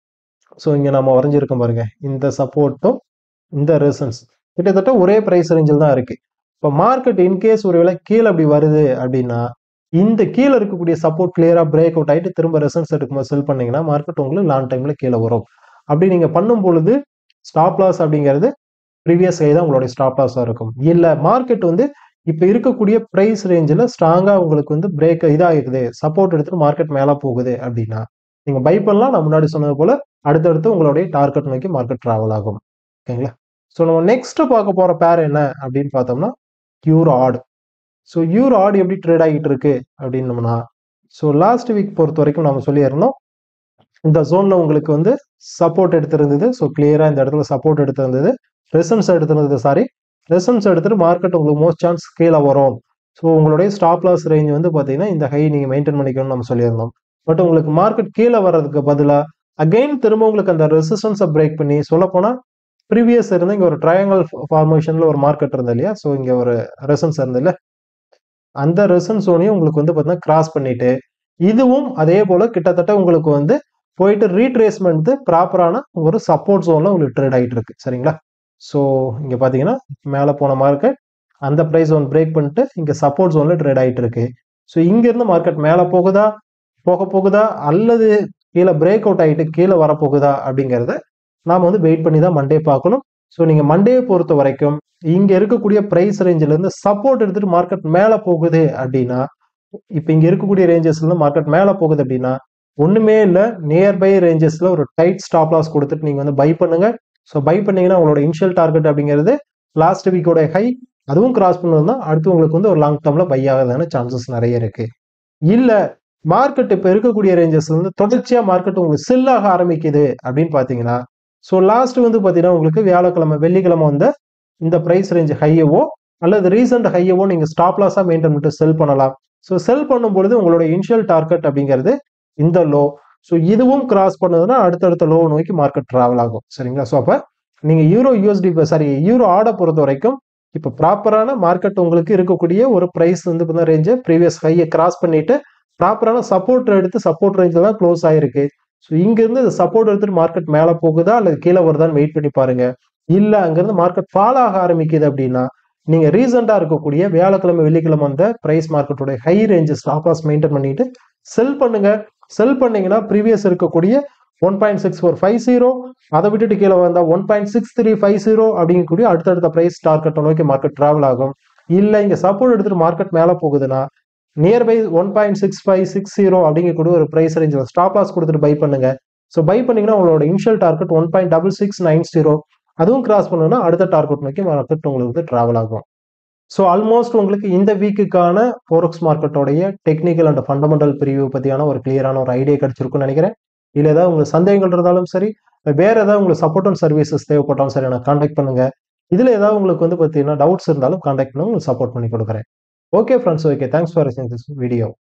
S1: ஸோ இங்க நம்ம வரைஞ்சிருக்கோம் பாருங்க இந்த சப்போர்ட்டும் இந்த ரெசன்ஸ் கிட்டத்தட்ட ஒரே பிரைஸ் ரேஞ்சில் தான் இருக்கு இப்போ மார்க்கெட் இன்கேஸ் ஒருவேளை கீழே அப்படி வருது அப்படின்னா இந்த கீழே இருக்கக்கூடிய சப்போர்ட் கிளியரா பிரேக் அவுட் ஆயிட்டு திரும்ப ரெசன்ஸ் எடுக்கும்போது செல் பண்ணீங்கன்னா மார்க்கெட் உங்களுக்கு லாங் டைம்ல கீழே வரும் அப்படி நீங்க பண்ணும் பொழுது ஸ்டாப் லாஸ் அப்படிங்கிறது ப்ரீவியஸ் ஹை தான் உங்களுடைய ஸ்டாப் லாஸாக இருக்கும் இல்லை மார்க்கெட் வந்து இப்போ இருக்கக்கூடிய ப்ரைஸ் ரேஞ்சில் ஸ்ட்ராங்காக உங்களுக்கு வந்து பிரேக் இதாகிருக்குது சப்போர்ட் எடுத்துட்டு மார்க்கெட் மேலே போகுது அப்படின்னா நீங்கள் பை பண்ணலாம் நான் முன்னாடி சொன்னது போல அடுத்தடுத்து உங்களுடைய டார்கெட் நோக்கி மார்க்கெட் ட்ராவல் ஆகும் ஓகேங்களா ஸோ நம்ம நெக்ஸ்ட் பார்க்க போகிற பேர் என்ன அப்படின்னு பார்த்தோம்னா EUR AUD so EUR AUD எப்படி ட்ரேட் ஆகிட்டு இருக்கு அப்படின்னோம்னா ஸோ லாஸ்ட் வீக் பொறுத்த வரைக்கும் நம்ம சொல்லியிருந்தோம் இந்த ஜோன்ல உங்களுக்கு வந்து சப்போர்ட் எடுத்திருந்தது ஸோ கிளியரா இந்த இடத்துல சப்போர்ட் எடுத்திருந்தது ரெசன்ஸ் எடுத்திருந்தது சாரி ரெசன்ஸ் எடுத்துட்டு மார்க்கெட் உங்களுக்கு மோஸ்ட் சான்ஸ் கீழே வரும் ஸோ உங்களுடைய ஸ்டாப் லாஸ் ரேஞ்ச் வந்து பார்த்தீங்கன்னா இந்த ஹை நீங்கள் மெயின்டைன் பண்ணிக்கணும்னு நம்ம சொல்லியிருந்தோம் பட் உங்களுக்கு மார்க்கெட் கீழே வர்றதுக்கு பதிலாக அகைன் திரும்ப உங்களுக்கு அந்த ரெசிஸ்டன்ஸை பிரேக் பண்ணி சொல்லப்போனால் ப்ரீவியஸ் இருந்து இங்கே ஒரு ட்ரையாங்கல் ஃபார்மேஷனில் ஒரு மார்க்கெட் இருந்தது இல்லையா ஸோ இங்கே ஒரு ரெசன்ஸ் இருந்ததுல அந்த ரெசன்ஸ் ஜோனையும் உங்களுக்கு வந்து பார்த்தீங்கன்னா கிராஸ் பண்ணிட்டு இதுவும் அதே போல கிட்டத்தட்ட உங்களுக்கு வந்து போயிட்டு ரீட்ரேஸ்மெண்ட் ப்ராப்பரான ஒரு சப்போர்ட் ஜோனில் உங்களுக்கு ட்ரேட் ஆகிட்டு இருக்கு சரிங்களா ஸோ இங்கே பார்த்தீங்கன்னா மேலே போன மார்க்கெட் அந்த ப்ரைஸ் ஒன் பிரேக் பண்ணிட்டு இங்கே சப்போர்ட் ஜோனில் ட்ரேட் ஆகிட்டு இருக்கு ஸோ இங்கேருந்து மார்க்கெட் மேலே போகுதா போக போகுதா அல்லது கீழே பிரேக் அவுட் ஆகிட்டு கீழே வரப்போகுதா அப்படிங்கிறத நாம் வந்து வெயிட் பண்ணி தான் மண்டே பார்க்கணும் ஸோ நீங்கள் மண்டே பொறுத்த வரைக்கும் இங்கே இருக்கக்கூடிய ப்ரைஸ் ரேஞ்சிலேருந்து சப்போர்ட் எடுத்துட்டு மார்க்கெட் மேலே போகுது அப்படின்னா இப்போ இங்கே இருக்கக்கூடிய ரேஞ்சஸ்லேருந்து மார்க்கெட் மேலே போகுது அப்படின்னா ஒன்றுமே இல்லை நியர்பை ரேஞ்சஸில் ஒரு டைட் ஸ்டாப் லாஸ் கொடுத்துட்டு நீங்கள் வந்து பை பண்ணுங்க ஸோ பை பண்ணீங்கன்னா உங்களோட இனிஷியல் டார்கெட் அப்படிங்கிறது லாஸ்ட் வீக்கோட ஹை அதுவும் கிராஸ் பண்ணதுன்னா அடுத்து உங்களுக்கு வந்து ஒரு லாங் டேர்மில் பை ஆகிறதான சான்சஸ் நிறைய இருக்கு இல்லை மார்க்கெட் இப்போ இருக்கக்கூடிய ரேஞ்சஸ்ல இருந்து தொடர்ச்சியாக மார்க்கெட் உங்களுக்கு செல்லாக ஆரம்பிக்குது அப்படின்னு பார்த்தீங்கன்னா ஸோ லாஸ்ட் வந்து பார்த்தீங்கன்னா உங்களுக்கு வியாழக்கிழமை வெள்ளிக்கிழமை வந்து இந்த ப்ரைஸ் ரேஞ்ச் ஹையவோ அல்லது ரீசெண்ட் ஹையவோ நீங்கள் ஸ்டாப் லாஸாக மெயின்டைன் பண்ணிட்டு செல் பண்ணலாம் ஸோ செல் பண்ணும்பொழுது உங்களோட இனிஷியல் டார்கெட் அப்படிங்கிறது இந்த லோ ஸோ இதுவும் கிராஸ் பண்ணதுன்னா அடுத்தடுத்த லோ நோக்கி மார்க்கெட் ட்ராவல் ஆகும் சரிங்களா ஸோ அப்போ நீங்கள் யூரோ யூஎஸ்டி சாரி யூரோ ஆர்டை பொறுத்த வரைக்கும் இப்போ ப்ராப்பரான மார்க்கெட் உங்களுக்கு இருக்கக்கூடிய ஒரு ப்ரைஸ் வந்து பார்த்தா ரேஞ்சு ப்ரீவியஸ் ஹையை கிராஸ் பண்ணிட்டு ப்ராப்பரான சப்போர்ட் எடுத்து சப்போர்ட் ரேஞ்சில் தான் க்ளோஸ் ஆயிருக்கு ஸோ இங்கேருந்து இந்த சப்போர்ட் எடுத்துட்டு மார்க்கெட் மேலே போகுதா அல்லது கீழே வருதான்னு வெயிட் பண்ணி பாருங்க இல்லை அங்கேருந்து மார்க்கெட் ஃபால் ஆக ஆரம்பிக்குது அப்படின்னா நீங்க ரீசெண்டாக இருக்கக்கூடிய வியாழக்கிழமை வெள்ளிக்கிழமை வந்த பிரைஸ் மார்க்கெட்டோட high ranges stop loss maintain பண்ணிட்டு செல் பண்ணுங்க செல் பண்ணீங்கன்னா ப்ரீவியஸ் இருக்கக்கூடிய one point six four five zero அதை விட்டுட்டு கீழே வந்தால் one point six three five zero அப்படிங்கக்கூடிய அடுத்தடுத்த பிரைஸ் டார்கெட்டை நோக்கி மார்க்கெட் டிராவல் ஆகும் இல்லை இங்கே சப்போர்ட் எடுத்துட்டு மார்க்கெட் மேலே போகுதுன்னா nearby one point six five six zero அப்படிங்கக்கூடிய ஒரு பிரைஸ் ரேஞ்சில் ஸ்டாப் லாஸ் கொடுத்துட்டு பை பண்ணுங்க ஸோ பை பண்ணீங்கன்னா உங்களோட initial target one point double six nine zero அதுவும் கிராஸ் பண்ணணும்னா அடுத்த டார்கெட் நோக்கி மார்க்கெட் உங்களுக்கு வந்து டிராவல் ஆகும் ஸோ ஆல்மோஸ்ட் உங்களுக்கு இந்த வீக்குக்கான ஃபோரக்ஸ் மார்க்கெட்டோடைய டெக்னிக்கல் அண்ட் ஃபண்டமெண்டல் பிரிவு பற்றியான ஒரு கிளியரான ஒரு ஐடியா கிடைச்சிருக்குன்னு நினைக்கிறேன் இல்லை ஏதாவது உங்களுக்கு சந்தேகங்கள் இருந்தாலும் சரி வேற ஏதாவது உங்களுக்கு சப்போர்ட் அண்ட் சர்வீசஸ் தேவைப்பட்டாலும் சரி எனக்கு காண்டாக்ட் பண்ணுங்க இதில் ஏதாவது உங்களுக்கு வந்து பார்த்தீங்கன்னா டவுட்ஸ் இருந்தாலும் காண்டாக்ட் பண்ணி உங்களுக்கு சப்போர்ட் பண்ணி கொடுக்குறேன் okay friends okay thanks for this video